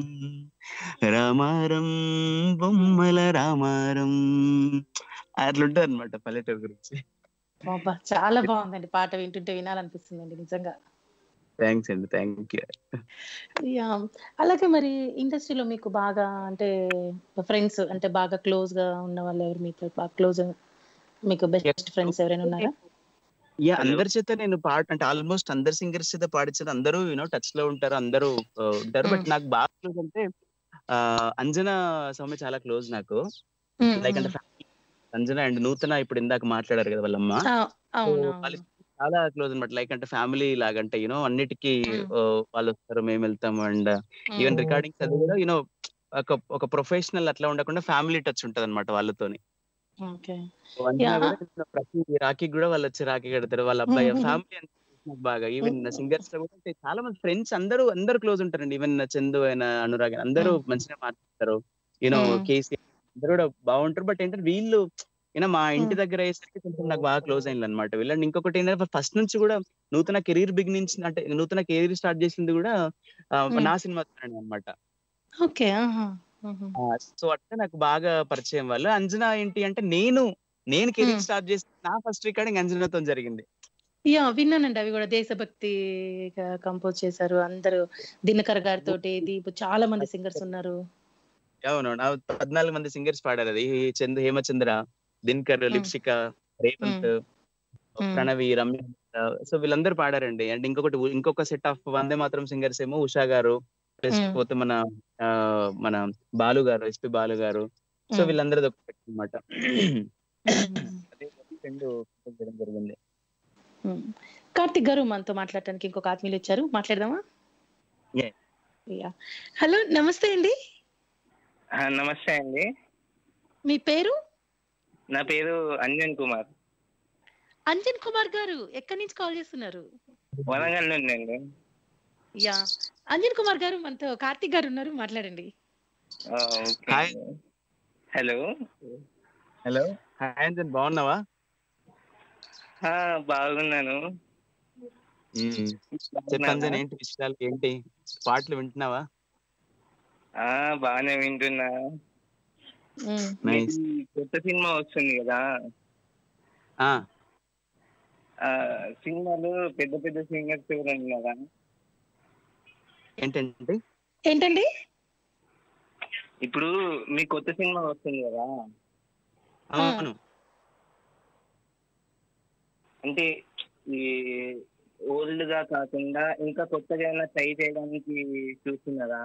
రామారం బొమ్మల రామారం అట్లుంటది అనమాట పల్లెటూరు గురించి అబ్బా, చాలా బాగుందండి పాట వింటుంటే వినాలనిపిస్తుందండి నిజంగా థ్యాంక్స్ అండి థ్యాంక్ యూ యా అలాగే మరి ఇండస్ట్రీలో మీకు బాగా అంటే ఫ్రెండ్స్ అంటే బాగా క్లోజ్ గా ఉన్న వాళ్ళు ఎవరు మీతో బాగా క్లోజ్ మీకు బెస్ట్ ఫ్రెండ్స్ ఎవరైనా ఉన్నారా యా అందరి చేత నేను పాట అంటే ఆల్మోస్ట్ అందరు సింగర్స్ చేత పాడించేది అందరూ యూనో టచ్ లో ఉంటారు అందరూ ఆ, ఉంటారు బట్ మ్మ్. నాకు బాగా క్లోజ్ అంటే ఆ, అంజనా సౌమ్య చాలా క్లోజ్ నాకు మ్మ్, లైక్ అంటే family. అంజనా అండ్ నూతన ఇప్పుడు ఇందాక మాట్లాడారు కదా వాళ్ళమ్మ ఆ, అవును So, అవును వాళ్ళు చాలా క్లోజ్ అనమాట లైక్ అంటే ఫ్యామిలీ లాగంటే యూనో అన్నిటికీ మ్మ్. ఆ, వాళ్ళు వస్తారు మేము వెళ్తాము అండ్ ఈవెన్ మ్మ్. రికార్డింగ్స్ అది కూడా యూనో ఒక ఒక ప్రొఫెషనల్ అట్లా ఉండకుండా ఫ్యామిలీ టచ్ ఉంటది అనమాట వాళ్ళతోని ఓకే So, అంజనా యా కూడా ప్రతి రాఖీ కూడా వాళ్ళు వచ్చి రాఖీ కడతారు వాళ్ళ అబ్బాయి మ్మ్. ఫ్యామిలీ నాకు బాగా ఈవెన్ సింగర్స్ లో కూడా అంటే చాలా మంది ఫ్రెండ్స్ అందరూ అందరూ క్లోజ్ ఉంటారండి ఈవెన్ చందు అయిన అనురాగ్ అయిన అందరూ Mm. మంచిగా మాట్లాడతారు యూనో Mm. కేసీ అందరూ కూడా బాగుంటారు బట్ ఏంటంటే వీళ్ళు యూనో మా ఇంటి Mm. దగ్గర అయ్యేసరికి కొంచెం నాకు బాగా క్లోజ్ అయింది అనమాట వీళ్ళని ఇంకొకటి ఏంటంటే ఫస్ట్ నుంచి కూడా నూతన కెరీర్ బిగినింగ్ అంటే నూతన కెరీర్ స్టార్ట్ చేసింది కూడా ఆ, Mm. నా సినిమా అనమాట ఓకే ఆహా మ్మ్. సో అట్లా నాకు బాగా పరిచయం వాళ్ళు అంజనా ఏంటి అంటే నేను నేను కెరీర్ Mm. స్టార్ట్ చేసి నా ఫస్ట్ రికార్డింగ్ అంజనాతో జరిగింది యా విన్నానండి అవి కూడా దేశభక్తి కంపోజ్ చేశారు అందరూ దినకర్ గారితో దీపు చాలా మంది సింగర్స్ ఉన్నారు అవును నా పద్నాలుగు మంది సింగర్స్ పాడారు అది చంద్ర హేమచంద్ర దినకర్ లిప్సిక రేవంత్ Hmm. ప్రణవి రమ్య సో వీళ్ళందరూ పాడారండి అండ్ ఇంకొకటి ఇంకొక సెట్ ఆఫ్ వందే మాత్రం సింగర్స్ ఏమో ఉషా గారు ప్లస్ Hmm. పోతే మన ఆ, మన బాలు గారు ఎస్పి బాలు గారు సో Hmm. వీళ్ళందరిది ఒక అనమాట రెండు చేయడం జరిగింది మ్మ్. కార్తిక్ గారు మనతో మాట్లాడటానికి ఇంకొక ఆత్మీయులు ఇచ్చారు మాట్లాడదామా Yeah. యా హలో నమస్తే అండి ఆ, నమస్తే అండి మీ పేరు నా పేరు అంజన్ కుమార్ అంజన్ కుమార్ గారు ఎక్కడి నుంచి కాల్ చేస్తున్నారు వరంగల్ నుండి అండి యా అంజన్ కుమార్ గారు మనతో కార్తిక్ గారు ఉన్నారు మాట్లాడండి ఆ, okay hello hello hi Anjan బాగున్నావా ఆ, బాగున్నాను చెప్పంజన్ ఏంటి విషయాలు ఏంటి పాటలు వింటున్నావా ఆ బాగానే వింటున్నా నైస్ ఈ కొత్త సినిమా వస్తుంది కదా ఆ ఆ సినిమాలు పెద్ద పెద్ద సింగర్స్ ఎవరు కదా ఏంటండి ఏంటండి ఇప్పుడు మీ కొత్త సినిమా వస్తుంది కదా అవును అంటే ఈ ఓల్డ్ గా కాకుండా ఇంకా కొత్తగా ఏమైనా ట్రై చేయడానికి చూస్తున్నారా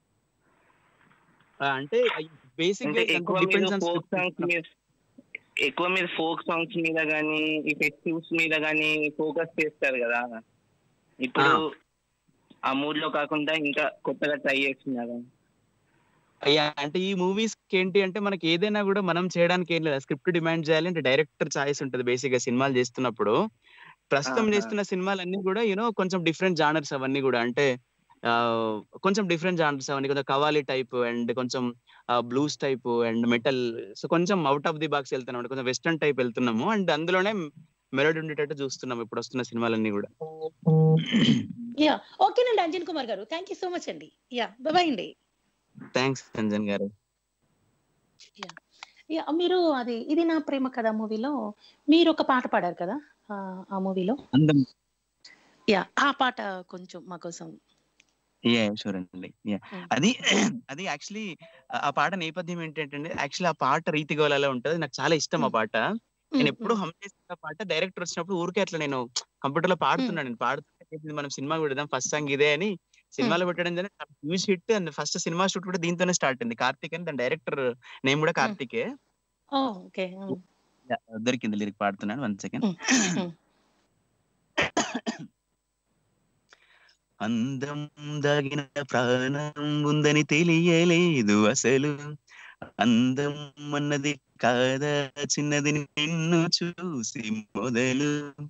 ఆ, అంటే బేసిక్ అంటే గా ఎక్కువ మీరు డిపెండ్స్ ఆన్ ఫోక్ సాంగ్స్ మీద ఎక్కువ మీరు ఫోక్ సాంగ్స్ మీద గానీ ఈ ఫెస్టివ్స్ మీద గానీ ఫోకస్ చేస్తారు కదా ఇప్పుడు ఆ మూడ్ లో కాకుండా ఇంకా కొత్తగా ట్రై చేస్తున్నారు అయ్యా అంటే ఈ మూవీస్ ఏంటి అంటే మనకి ఏదైనా కూడా మనం చేయడానికి ఏం లేదు స్క్రిప్ట్ డిమాండ్ చేయాలి అంటే డైరెక్టర్ చాయిస్ ఉంటుంది బేసిక్ గా సినిమాలు చేస్తున్నప్పుడు ప్రస్తుతం ఆహా. చేస్తున్న సినిమాలన్నీ కూడా యూనో కొంచెం డిఫరెంట్ జానర్స్ అవన్నీ కూడా అంటే ఆ, కొంచెం డిఫరెంట్ జానర్స్ అవన్నీ కొంచెం కవాలి టైప్ అండ్ కొంచెం blues type and metal so కొంచెం అవుట్ ఆఫ్ ది బాక్స్ వెళ్తున్నాం కొంచెం వెస్టర్న్ టైప్ వెళ్తున్నాము అండ్ అందులోనే మెలోడీ ఉండేటట్టు చూస్తున్నాం ఇప్పుడు వస్తున్న సినిమాలన్నీ కూడా యా ఓకేనండి అంజన్ కుమార్ గారు థ్యాంక్ యూ సో మచ్ అండి యా బాయ్ అండి థ్యాంక్స్ సంజన్ గారు యా మీరు అది ఇది నా ప్రేమ కథ మూవీలో మీరు ఒక పాట పాడారు కదా ఆ, ఆ మూవీలో అందం యా ఆ పాట కొంచెం మా కోసం యా షూర్ అండి యా అది అది యాక్చువల్లీ ఆ పాట నేపథ్యం ఏంటంటే యాక్చువల్లీ ఆ పాట రీతి గోళాలో ఉంటది నాకు చాలా ఇష్టం ఆ పాట నేను ఎప్పుడు హమ్ చేసిన పాట డైరెక్టర్ వచ్చినప్పుడు ఊరికే అట్లా నేను కంప్యూటర్ లో పాడుతున్నాను నేను పాడుతుంటే ఇది మనం సినిమా పెడదాం ఫస్ట్ సాంగ్ ఇదే అని సినిమాలో పెట్టడం జరిగింది huge hit and first cinema shoot కూడా దీంతోనే స్టార్ట్ అయింది కార్తిక్ అని దాని డైరెక్టర్ నేమ్ కూడా కార్తికే ఓ ఓకే Yeah, దొరికింది లిరిక్ పాడుతున్నాను వన్ సెకండ్ అందం దాగిన ప్రాణం ఉందని తెలియలేదు అసలు అందం అన్నది కాదా చిన్నది నిన్ను చూసి మొదలు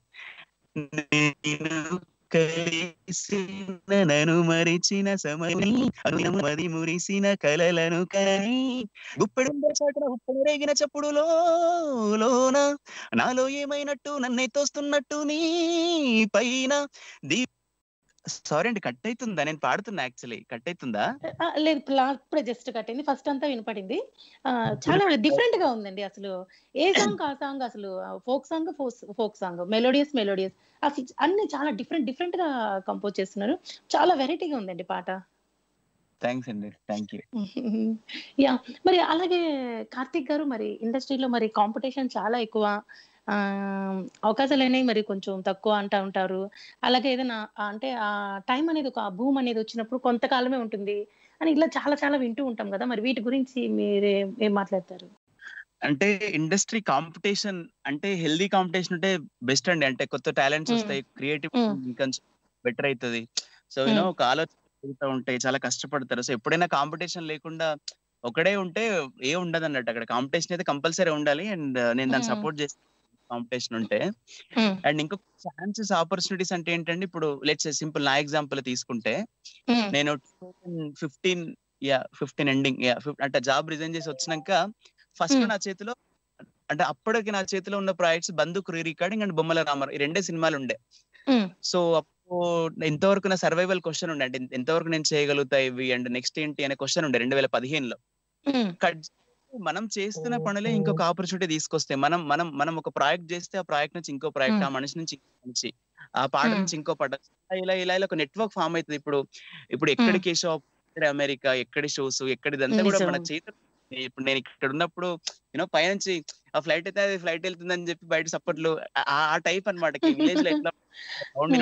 నేను కలిసిన నన్ను మరిచిన సమని అనుదినము మది మురిసిన కలలను కని గుప్పెడుంద చాటున ఉప్పు రేగిన చప్పుడులో లోన నాలో ఏమైనట్టు నన్నే తోస్తున్నట్టు నీ పైన దీ సారీ అండి కట్ అవుతుందా నేను పాడుతున్నా యాక్చువల్లీ కట్ అవుతుందా ఆ, లేదు లా- ఇప్పుడే జస్ట్ కట్టింది ఫస్ట్ అంతా వినపడింది ఆ, చాలా డిఫరెంట్ గా ఉందండి అసలు ఏ సాంగ్ ఆ సాంగ్ అసలు folk song folk song melodious melodious అసలు అన్ని చాలా డిఫరెంట్ డిఫరెంట్ గా కంపోజ్ చేస్తున్నారు చాలా వెరైటీగా ఉందండి పాట థ్యాంక్స్ అండి థ్యాంక్ యూ యా మరి అలాగే కార్తిక్ గారు మరి ఇండస్ట్రీలో మరి కాంపిటీషన్ చాలా ఎక్కువ ఆ, అవకాశాలు అనేవి మరి కొంచెం తక్కువ అంటా ఉంటారు అలాగే ఏదైనా ఆ, అంటే ఆ టైం అనేది ఒక భూమి అనేది వచ్చినప్పుడు కొంతకాలమే ఉంటుంది అని ఇలా చాలా చాలా వింటూ ఉంటాం కదా మరి వీటి గురించి మీరే ఏం మాట్లాడతారు అంటే ఇండస్ట్రీ కాంపిటీషన్ అంటే హెల్దీ కాంపిటీషన్ ఉంటే బెస్ట్ అండి అంటే కొత్త టాలెంట్స్ Mm. వస్తాయి క్రియేటివ్ Mm. ఇంకొంచెం బెటర్ అవుతుంది సో యూనో Mm. ఒక ఆలోచన పెరుగుతూ ఉంటాయి చాలా కష్టపడతారు సో ఎప్పుడైనా కాంపిటీషన్ లేకుండా ఒకడే ఉంటే ఏ ఉండదు అన్నట్టు అక్కడ కాంపిటీషన్ అయితే కంపల్సరీ ఉండాలి అండ్ నేను దాన్ని Mm. సపోర్ట్ చేస్తాను కాంపిటీషన్ ఉంటే అండ్ ఇంకొక ఛాన్సెస్ ఆపర్చునిటీస్ అంటే ఏంటంటే ఇప్పుడు లెట్స్ సింపుల్ నా ఎగ్జాంపుల్ తీసుకుంటే నేను fifteen yeah fifteen ending yeah అంటే జాబ్ రిజైన్ చేసి వచ్చినాక ఫస్ట్ Hmm. నా చేతిలో అంటే అప్పటికి నా చేతిలో ఉన్న ప్రాజెక్ట్స్ బంధుకు రీ రికార్డింగ్ అండ్ బొమ్మల రామర్ ఈ రెండే సినిమాలు ఉండే సో అప్పుడు ఎంతవరకు నా సర్వైవల్ క్వశ్చన్ ఉండే అంటే ఎంతవరకు నేను చేయగలుగుతా ఇవి అండ్ నెక్స్ట్ ఏంటి అనే క్వశ్చన్ ఉండే రెండు వేల పదిహేనులో కట్ చేస్తే మనం చేస్తున్న పనులే ఇంకొక ఆపర్చునిటీ తీసుకొస్తాయి మనం మనం మనం ఒక ప్రాజెక్ట్ చేస్తే ఆ ప్రాజెక్ట్ నుంచి ఇంకో ప్రాజెక్ట్ ఆ Hmm. మనిషి నుంచి ఇంకో మనిషి ఆ పాట Hmm. నుంచి ఇంకో పాట ఇలా ఇలా ఇలా ఒక నెట్వర్క్ ఫామ్ అవుతుంది ఇప్పుడు ఇప్పుడు ఎక్కడికి షాప్ అమెరికా ఎక్కడి షోస్ ఎక్కడిదంతా కూడా మన నిజం. చేతులు ఇప్పుడు నేను ఇక్కడ ఉన్నప్పుడు యూనో పైనుంచి ఆ ఫ్లైట్ అయితే అది ఫ్లైట్ వెళ్తుందని చెప్పి బయట సపోర్ట్లు ఆ టైప్ అనమాట విలేజ్ లో ఎట్లా సౌండ్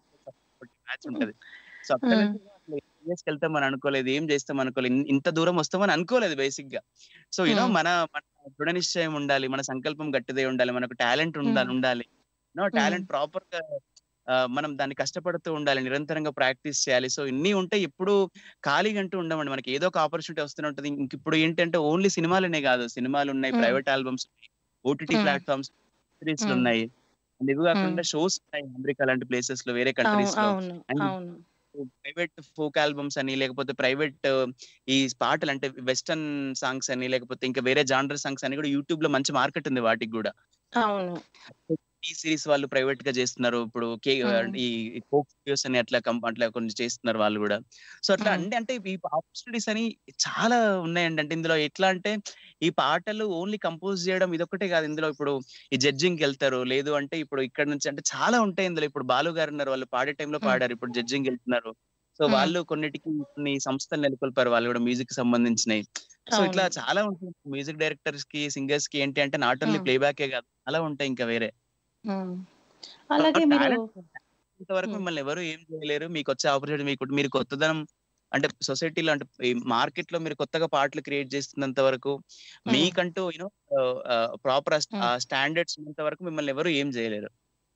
మ్యాచ్ ఉంటది సో అక్కడ Hmm. నుంచి యూఎస్ వెళ్తామని అనుకోలేదు ఏం చేస్తాం అనుకోలేదు ఇన్- ఇంత దూరం వస్తామని అనుకోలేదు బేసిక్ గా సో యూనో Hmm. మన మన దృఢ నిశ్చయం ఉండాలి మన సంకల్పం గట్టిదే ఉండాలి మనకు టాలెంట్ ఉండాలి Hmm. ఉండాలి యూనో Hmm. టాలెంట్ ప్రాపర్ గా ఆ, మనం దాన్ని కష్టపడుతూ ఉండాలి నిరంతరంగా ప్రాక్టీస్ చేయాలి సో ఇన్ని ఉంటే ఎప్పుడు ఖాళీగా అంటూ ఉండమండి మనకి ఏదో ఒక ఆపర్చునిటీ వస్తూనే ఉంటుంది ఇంక ఇప్పుడు ఏంటంటే ఓన్లీ సినిమాలనే కాదు సినిమాలు ఉన్నాయి Hmm. Private albums OTT Hmm. Platforms series Hmm. ఉన్నాయి అండ్ ఇవి కాకుండా షోస్ ఉన్నాయి అమెరికా లాంటి ప్లేసెస్ లో వేరే అవును కంట్రీస్ లో అవును అండ్ అవును ప్రైవేట్ ఫోక్ ఆల్బమ్స్ అని లేకపోతే ప్రైవేట్ ఈ పాటలు అంటే వెస్టర్న్ సాంగ్స్ అని లేకపోతే ఇంకా వేరే జానర్ సాంగ్స్ అని కూడా యూట్యూబ్ లో మంచి మార్కెట్ ఉంది వాటికి కూడా అవును ఈ సిరీస్ వాళ్ళు ప్రైవేట్ గా చేస్తున్నారు ఇప్పుడు కే Hmm. ఈ ఫోక్ వీడియోస్ అని అట్లా కం- అట్లా కొన్ని చేస్తున్నారు వాళ్ళు కూడా సో అట్లా Hmm. అంటే అంటే ఈ ఆపర్చునిటీస్ అని చాలా ఉన్నాయండి అంటే ఇందులో ఎట్లా అంటే ఈ పాటలు ఓన్లీ కంపోజ్ చేయడం ఇదొక్కటే కాదు ఇందులో ఇప్పుడు ఈ జడ్జింగ్ వెళ్తారు లేదు అంటే ఇప్పుడు ఇక్కడ నుంచి అంటే చాలా ఉంటాయి ఇందులో ఇప్పుడు బాలు గారు ఉన్నారు వాళ్ళు పాడే టైంలో Hmm. పాడారు ఇప్పుడు జడ్జింగ్ వెళ్తున్నారు సో Hmm. వాళ్ళు కొన్నిటికి కొన్ని సంస్థలు నెలకొల్పారు వాళ్ళు కూడా మ్యూజిక్ సంబంధించినవి సో ఇట్లా అవును. చాలా ఉంటుంది మ్యూజిక్ డైరెక్టర్స్ కి సింగర్స్ కి ఏంటి అంటే నాట్ ఓన్లీ Hmm. ప్లేబ్యాకే కాదు చాలా ఉంటాయి ఇంకా వేరే ఉమ్. అలాగే మీరు ఇంతవరకు మిమ్మల్ని ఎవరు ఏం చేయలేరు మీకు వచ్చే ఆపర్చునిటీ మీకు మీరు కొత్తదనం అంటే సొసైటీలో అంటే ఈ మార్కెట్ లో మీరు కొత్తగా పాటలు క్రియేట్ చేస్తున్నంత వరకు మీకంటూ యూనో ప్రాపర్ స్టాండర్డ్స్ ఉన్నంత వరకు మిమ్మల్ని ఎవరు ఏం చేయలేరు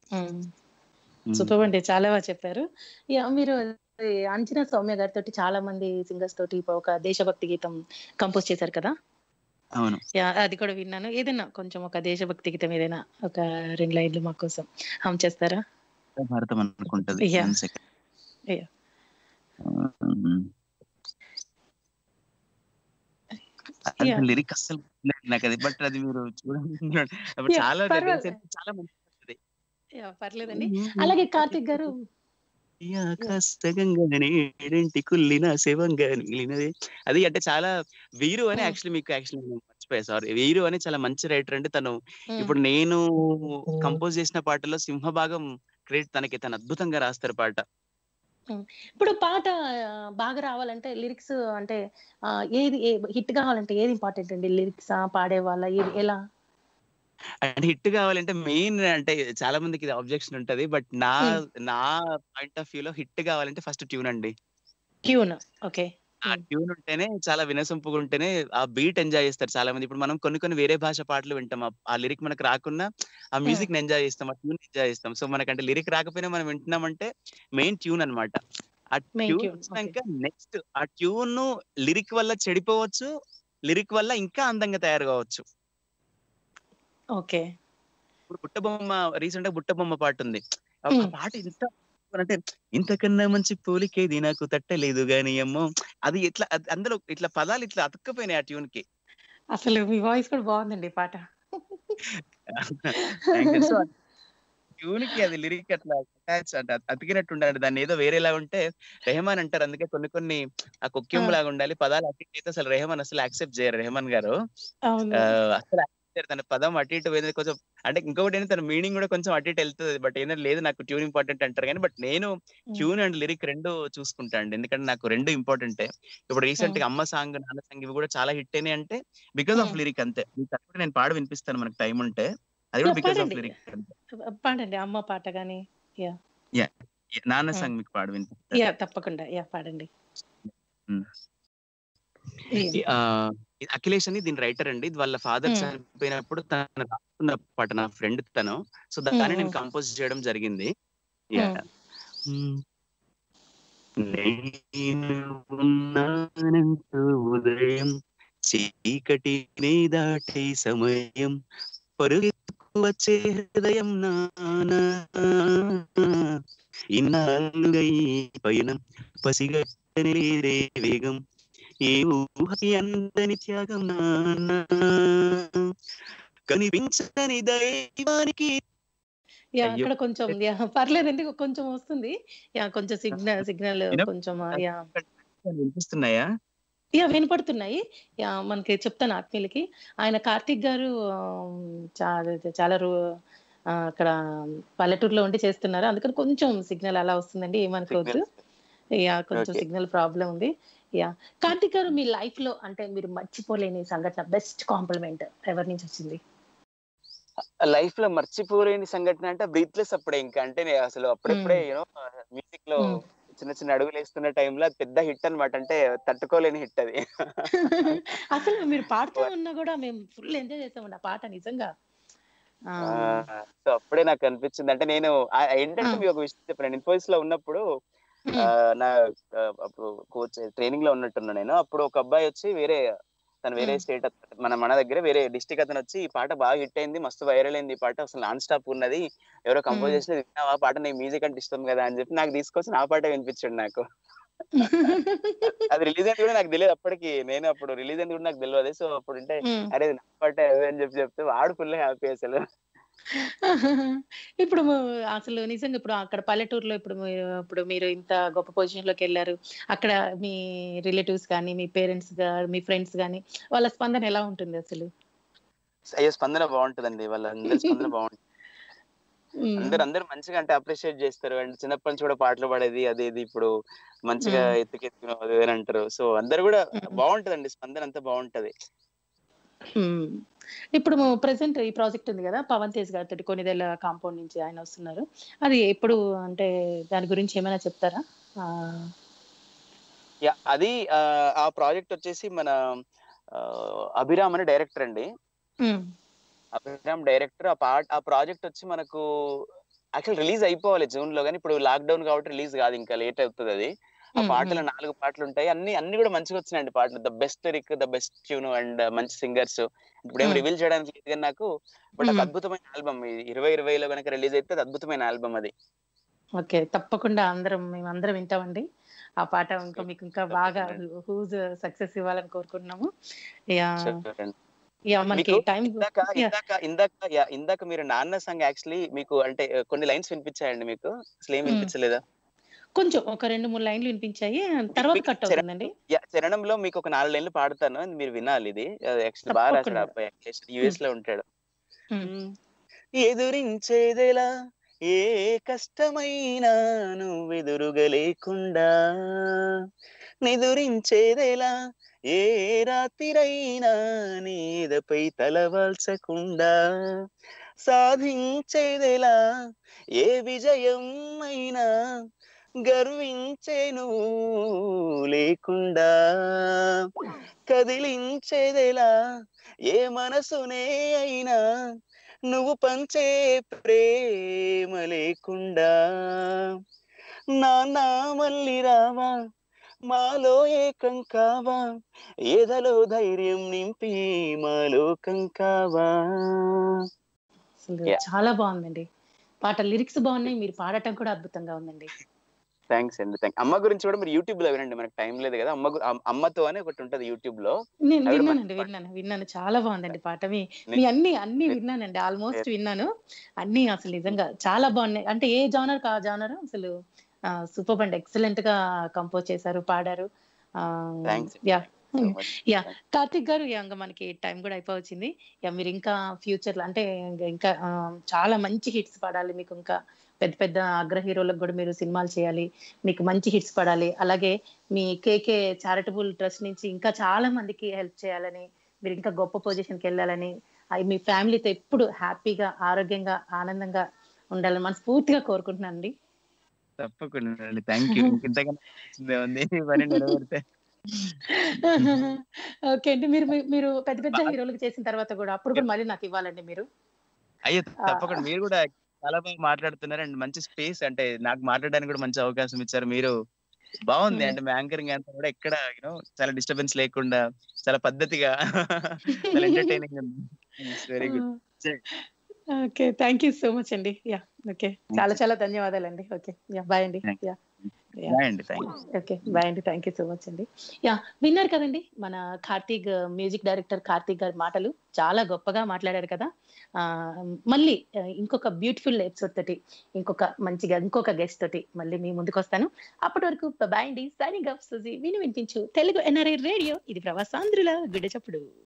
సూపర్ అండి చాలా బాగా చెప్పారు యా, మీరు ఈ అంచనా సౌమ్య గారితో చాలా మంది సింగర్స్ తోటి ఒక దేశభక్తి గీతం కంపోజ్ చేశారు కదా అవును యా అది కూడా విన్నాను ఏదైనా కొంచెం ఒక దేశభక్తి గీతం ఏదైనా ఒక రెండు లైన్లు మా కోసం హమ్ చేస్తారా భారతం అనుకుంటది Yeah. One second. Yeah. ఉమ్. అది Yeah. లిరిక్ అస్సలు గుర్తులేదు నాకు అది బట్ అది మీరు చూడండి అప్పుడు Yeah, చాలా పర్వాలేదు. తెలిసి చాలా మంచి ఉంటది. యా, పర్లేదండి అలాగే కార్తిక్ గారు ఆకాశగంగానే ఏడేంటి కుల్లిన శివంగా మిగిలినది అది అంటే చాలా వీరు అని Hmm. యాక్చువల్లీ మీకు యాక్చువల్లీ నేను మర్చిపోయా సారీ వీరు అని చాలా మంచి రైటర్ అంటే తను Hmm. ఇప్పుడు నేను కంపోజ్ చేసిన పాటలో సింహభాగం క్రెడిట్ తనకి తను అద్భుతంగా రాస్తారు పాట ఉమ్. ఇప్పుడు పాట ఆ, బాగా రావాలంటే లిరిక్స్ అంటే ఆ, ఏది హిట్ కావాలంటే ఏది ఇంపార్టెంట్ అండి లిరిక్స్ పాడే వాళ్ళ ఏది ఎలా అంటే హిట్ కావాలంటే మెయిన్ అంటే చాలా మందికి ఇది అబ్జెక్షన్ ఉంటది బట్ నా Hmm. నా పాయింట్ ఆఫ్ వ్యూ లో హిట్ కావాలంటే ఫస్ట్ ట్యూన్ అండి ట్యూన్ ఓకే ఆ ట్యూన్ ఉంటేనే చాలా వినసొంపుగా ఉంటేనే ఆ బీట్ ఎంజాయ్ చేస్తారు చాలా మంది ఇప్పుడు మనం కొన్ని కొన్ని వేరే భాష పాటలు వింటాం ఆ- ఆ లిరిక్ మనకు రాకున్నా ఆ మ్యూజిక్ ని ఎంజాయ్ చేస్తాం ఆ ట్యూన్ ఎంజాయ్ చేస్తాం సో మనకంటే లిరిక్ రాకపోయినా మనం వింటున్నామంటే మెయిన్ ట్యూన్ అన్నమాట ఆ Main ట్యూన్ tune, వచ్చినాక నెక్స్ట్ ఆ ట్యూన్ లిరిక్ వల్ల చెడిపోవచ్చు లిరిక్ వల్ల ఇంకా అందంగా తయారు కావచ్చు ఓకే ఇప్పుడు బుట్టబొమ్మ రీసెంట్ గా బుట్టబొమ్మ పాట ఉంది ఆ Hmm. పాట ఇంత అంటే ఇంతకన్నా మంచి పోలికేది నాకు తట్టలేదు గాని అమ్మో అది ఇట్లా అది అందులో ఇట్లా పదాలు ఇట్లా అతుక్కపోయినాయి ఆ ట్యూన్ కి అసలు మీ వాయిస్ కూడా బాగుందండి ఈ పాట సో ట్యూన్ కి అది లిరిక్ అట్లా అటాచ్ అంటే అతికినట్టు ఉండాలి దాన్ని ఏదో వేరేలా ఉంటే రెహమాన్ అంటారు అందుకే కొన్ని కొన్ని ఆ కుక్యం లాగా ఉండాలి పదాలు అటు ఇటు అయితే అసలు రెహమాన్ అసలు యాక్సెప్ట్ చేయరు రెహమాన్ గారు అవును ఆ, అసలు accept చేయరు. తన పదం అటు ఇటు పోయింది కొంచెం అంటే ఇంకొకటి ఏంటి తన మీనింగ్ కూడా కొంచెం అటు ఇటు వెళ్తుంది బట్ ఏంటంటే లేదు నాకు ట్యూన్ ఇంపార్టెంట్ అంటారు కానీ బట్ నేను ట్యూన్ అండ్ లిరిక్ రెండు చూసుకుంటా అండి ఎందుకంటే నాకు రెండు ఇంపార్టెంటే ఇప్పుడు రీసెంట్ గా అమ్మ సాంగ్ నాన్న సాంగ్ ఇవి కూడా చాలా హిట్ అయినాయి అంటే బికాస్ ఆఫ్ Hmm. లిరిక్ అంతే మీకు తప్పకుండా నేను పాడు వినిపిస్తాను మనకు టైం ఉంటే అది కూడా Yeah, బికాస్ ఆఫ్ పాడండి. లిరిక్ అంతే పాడండి అమ్మ పాట కానీ యా యా నాన్న Hmm. సాంగ్ మీకు పాడు వినిపిస్తాను యా తప్పకుండా యా పాడండి Hmm. Yeah. ఆ, ఇది అఖిలేష్ అని దీని రైటర్ అండి ఇది వాళ్ళ ఫాదర్ Hmm. చనిపోయినప్పుడు తను రాసుకున్న పాట నా ఫ్రెండ్ తను సో దాన్ని Hmm, నేను hmm. కంపోజ్ చేయడం జరిగింది Hmm. Yeah. Hmm. నేను ఉన్నానంటూ ఉదయం చీకటిని దాటే సమయం పరుగెత్తుకు వచ్చే హృదయం నానా ఇన్నాళ్ళుగా ఈ పయనం పసిగట్టని లేదే వేగం ఏ ఊహకి అందని త్యాగం నానా కనిపించని దైవానికి యా అయ్యో. అక్కడ కొంచెం యా పర్లేదండి కొంచెం వస్తుంది యా కొంచెం సిగ్నల్ సిగ్నల్ వినప- కొంచెం ఆ, యా వినిపిస్తున్నాయా యా వినపడుతున్నాయి యా మనకి చెప్తాను ఆత్మీయులకి ఆయన కార్తిక్ గారు ఆ, చాలా చాలా రో- ఆ, అక్కడ పల్లెటూరులో ఉండి చేస్తున్నారు అందుకని కొంచెం సిగ్నల్ అలా వస్తుందండి ఏమనుకోవద్దు యా కొంచెం Okay. సిగ్నల్ ప్రాబ్లం ఉంది యా కార్తిక్ గారు మీ లైఫ్ లో అంటే మీరు మర్చిపోలేని సంఘటన బెస్ట్ కాంప్లిమెంట్ ఎవరి నుంచి వచ్చింది లైఫ్ లో మర్చిపోలేని సంఘటన అంటే బ్రీత్లెస్ అప్పుడే ఇంకా అంటే నేను అసలు అప్పుడప్పుడే యూనో మ్యూజిక్ లో Hmm. చిన్న చిన్న అడుగులు వేస్తున్న టైంలో అది పెద్ద హిట్ అన్నమాట అంటే తట్టుకోలేని హిట్ అది అసలు మీరు పాడుతూ ఉన్నా కూడా మేము ఫుల్ ఎంజాయ్ చేసామండి ఆ పాట నిజంగా ఆ, సో అప్పుడే నాకు అనిపించింది అంటే నేను ఆ- ఏంటంటే మీకు ఒక విషయం చెప్పాను ఇన్ఫోసిస్ లో ఉన్నప్పుడు ఆ, నా ఆ, అప్పుడు కోచ్ ట్రైనింగ్ లో ఉన్నట్టున్నా నేను అప్పుడు ఒక అబ్బాయి వచ్చి వేరే తను వేరే మ్మ్. స్టేట్ మన మన దగ్గర వేరే డిస్టిక్ అతను వచ్చి ఈ పాట బాగా హిట్ అయింది మస్తు వైరల్ అయింది ఈ పాట అసలు నాన్ స్టాప్ ఉన్నది ఎవరో కంపోజ్ మ్మ్. చేసి విన్నావా పాట నీ మ్యూజిక్ అంటే ఇష్టం కదా అని చెప్పి నాకు తీసుకొచ్చి నా పాట వినిపించండి నాకు అది రిలీజ్ అయింది కూడా నాకు తెలియదు అప్పటికి నేను అప్పుడు రిలీజ్ అయింది కూడా నాకు తెలియదు సో అప్పుడు అంటే మ్మ్. అరే ఇది నా పాట అదే అని చెప్పి చెప్తే వాడు ఫుల్ హ్యాపీ అసలు ఇప్పుడు ము- అసలు నిజంగా ఇప్పుడు అక్కడ పల్లెటూరులో ఇప్పుడు మీరు ఇప్పుడు మీరు ఇంత గొప్ప పొజిషన్ లోకి వెళ్ళారు అక్కడ మీ రిలేటివ్స్ కానీ మీ పేరెంట్స్ మీ ఫ్రెండ్స్ కానీ వాళ్ళ స్పందన ఎలా ఉంటుంది అసలు అయ్యో స్పందన బాగుంటుందండి వాళ్ళందరి స్పందన బాగుంటుంది మ్మ్. అందరు అందరు మంచిగా అంటే అప్రిషియేట్ చేస్తారు అండ్ చిన్నప్పటి నుంచి కూడా పాటలు పాడేది అది ఇది ఇప్పుడు మంచిగా మ్మ్. ఎత్తుకెత్తుకున్నావు అది ఇది అని అంటారు సో అందరు కూడా బాగుంటదండి స్పందన అంతా బాగుంటది మ్మ్. ఇప్పుడు ప్రెసెంట్ ఈ ప్రాజెక్ట్ ఉంది కదా పవన్ తేజ్ గారితో కొన్నిదేళ్ళ కాంపౌండ్ నుంచి ఆయన వస్తున్నారు అది ఎప్పుడు అంటే దాని గురించి ఏమైనా చెప్తారా ఆ, యా అది ఆ, ఆ ప్రాజెక్ట్ వచ్చేసి మన ఆ, అభిరామ్ అనే డైరెక్టర్ అండి మ్మ్. అభిరామ్ డైరెక్టర్ ఆ పాట ఆ ప్రాజెక్ట్ వచ్చి మనకు యాక్చువల్ రిలీజ్ అయిపోవాలి జూన్ లో కానీ ఇప్పుడు లాక్డౌన్ కాబట్టి రిలీజ్ కాదు ఇంకా లేట్ అవుతుంది అది ఆ మ్మ్. పాటలు నాలుగు పాటలు ఉంటాయి అన్ని అన్ని కూడా మంచిగా వచ్చినాయండి పాటలు the best lyric the best tune and మంచి సింగర్స్ ఇప్పుడు ఏం మ్మ్. రివీల్ చేయడానికి లేదు కానీ నాకు బట్ ఒక మ్మ్. అద్భుతమైన ఆల్బమ్ ఇరవై ఇరవైలో కనుక రిలీజ్ అయితే అది అద్భుతమైన ఆల్బమ్ అది ఓకే తప్పకుండా అందరం మేము అందరం వింటామండి ఆ పాట ఇంకా మీకు ఇంకా బాగా హూజ్ సక్సెస్ ఇవ్వాలని కోరుకుంటున్నాము యా Sure అండి. యా మనకి మీకు టైం ఇందాక ఇందాక ఇందాక యా, ఇందాక మీరు నాన్న సాంగ్ యాక్చువల్లీ మీకు అంటే uh, కొన్ని లైన్స్ వినిపించాయండి మీకు అసలు ఏం మ్మ్. వినిపించలేదా కొంచెం ఒక రెండు మూడు లైన్లు వినిపించాయి తర్వాత మీకు కట్ చరణం- అవుతుందండి యా, చరణంలో మీకు ఒక నాలుగు లైన్లు పాడతాను అది మీరు వినాలి ఇది యాక్చువల్లీ బాగా రాశాడు ఆ తప్పకుండా. అబ్బాయి యుఎస్ లో ఉంటాడు మ్మ్. ఎదురించేదెలా ఏ కష్టమైనా నువ్వెదురుగా లేకుండా నిదురించేదెలా ఏ రాత్రిరైనా నీదపై తలవాల్చకుండా సాధించేదెలా ఏ విజయం అయినా గర్వించే నువ్వు లేకుండా కదిలించేదెలా ఏ మనసునే అయినా నువ్వు పంచే ప్రేమ లేకుండా నాన్న మళ్ళీ రావా మాలో ఏకం కావా ఏదలో ధైర్యం నింపి మాలోకం కావా అసలు Yeah. చాలా బాగుందండి పాట లిరిక్స్ బాగున్నాయి మీరు పాడటం కూడా అద్భుతంగా ఉందండి థ్యాంక్స్ అండి థ్యాంక్ అమ్మ గురించి కూడా మీరు యూట్యూబ్ లో వినండి మనకు టైం లేదు కదా అమ్మ గు- అమ్- అమ్మతో అని ఒకటి ఉంటది యూట్యూబ్ లో నేను అది కూడా విన్నానండి విన్నాను విన్నాను చాలా బాగుందండి పాట మీ మీ అన్ని అన్ని విన్నానండి ఆల్మోస్ట్ విన్నాను అన్ని అసలు నిజంగా చాలా బాగున్నాయి అంటే ఏ జానర్ కా జానర్ అసలు సూపర్ అండి ఎక్సలెంట్ గా కంపోజ్ చేశారు పాడారు థ్యాంక్స్ యా యా కార్తిక్ గారు యా, ఇంకా మనకి టైం కూడా అయిపోవచ్చింది యా మీరు ఇంకా ఫ్యూచర్ లో అంటే ఇంకా- ఇంకా ఆ, చాలా మంచి హిట్స్ పడాలి మీకు ఇంకా పెద్ద పెద్ద అగ్ర హీరోలకు కూడా మీరు సినిమాలు చేయాలి మీకు మంచి హిట్స్ పడాలి అలాగే మీ కేకే చారిటబుల్ ట్రస్ట్ నుంచి ఇంకా చాలా మందికి హెల్ప్ చేయాలని మీరు ఇంకా గొప్ప పొజిషన్ కి వెళ్ళాలని అవి మీ ఫ్యామిలీతో ఎప్పుడు హ్యాపీగా ఆరోగ్యంగా ఆనందంగా ఉండాలని మనస్ఫూర్తిగా కోరుకుంటున్నాను అండి తప్పకుండా అండి థ్యాంక్ యూ ఇంతకన్నా వచ్చిందే ఉంది పని నెరవేరితే ఓకే అండి మీరు మీ- మీరు పెద్ద పెద్ద హీరోలకు చేసిన తర్వాత కూడా అప్పుడు కూడా మళ్ళీ నాకు ఇవ్వాలండి మీరు అయ్యో ఆ, తప్పకుండా మీరు కూడా చాలా బాగా మాట్లాడుతున్నారు అండ్ మంచి స్పేస్ అంటే నాకు మాట్లాడడానికి కూడా మంచి అవకాశం ఇచ్చారు మీరు బాగుంది మ్మ్. అంటే మీ యాంకరింగ్ అంతా కూడా ఎక్కడ యూనో చాలా డిస్టర్బెన్స్ లేకుండా చాలా పద్ధతిగా చాలా ఎంటర్టైనింగ్ ఉంది very good okay thank you so much అండి యా ఓకే చాలా చాలా ధన్యవాదాలండి ఓకే యా బాయ్ అండి Thank యా బాయ్ అండి థ్యాంక్ యూ ఓకే బాయ్ అండి థ్యాంక్ యూ సో మచ్ అండి యా విన్నారు కదండి మన కార్తీక్ మ్యూజిక్ డైరెక్టర్ కార్తీక్ గారి మాటలు చాలా గొప్పగా మాట్లాడారు కదా ఆ మళ్ళీ ఆ, ఇంకొక బ్యూటిఫుల్ ఎపిసోడ్ తోటి ఇంకొక మంచిగా ఇంకొక గెస్ట్ తోటి మళ్ళీ మీ ముందుకు వస్తాను అప్పటి వరకు బాయ్ అండి సైనింగ్ ఆఫ్ సుజీ విని వినిపించు తెలుగు ఎన్ఆర్ఐ రేడియో ఇది ప్రవాసాంధ్రుల గుడ్డ చప్పుడు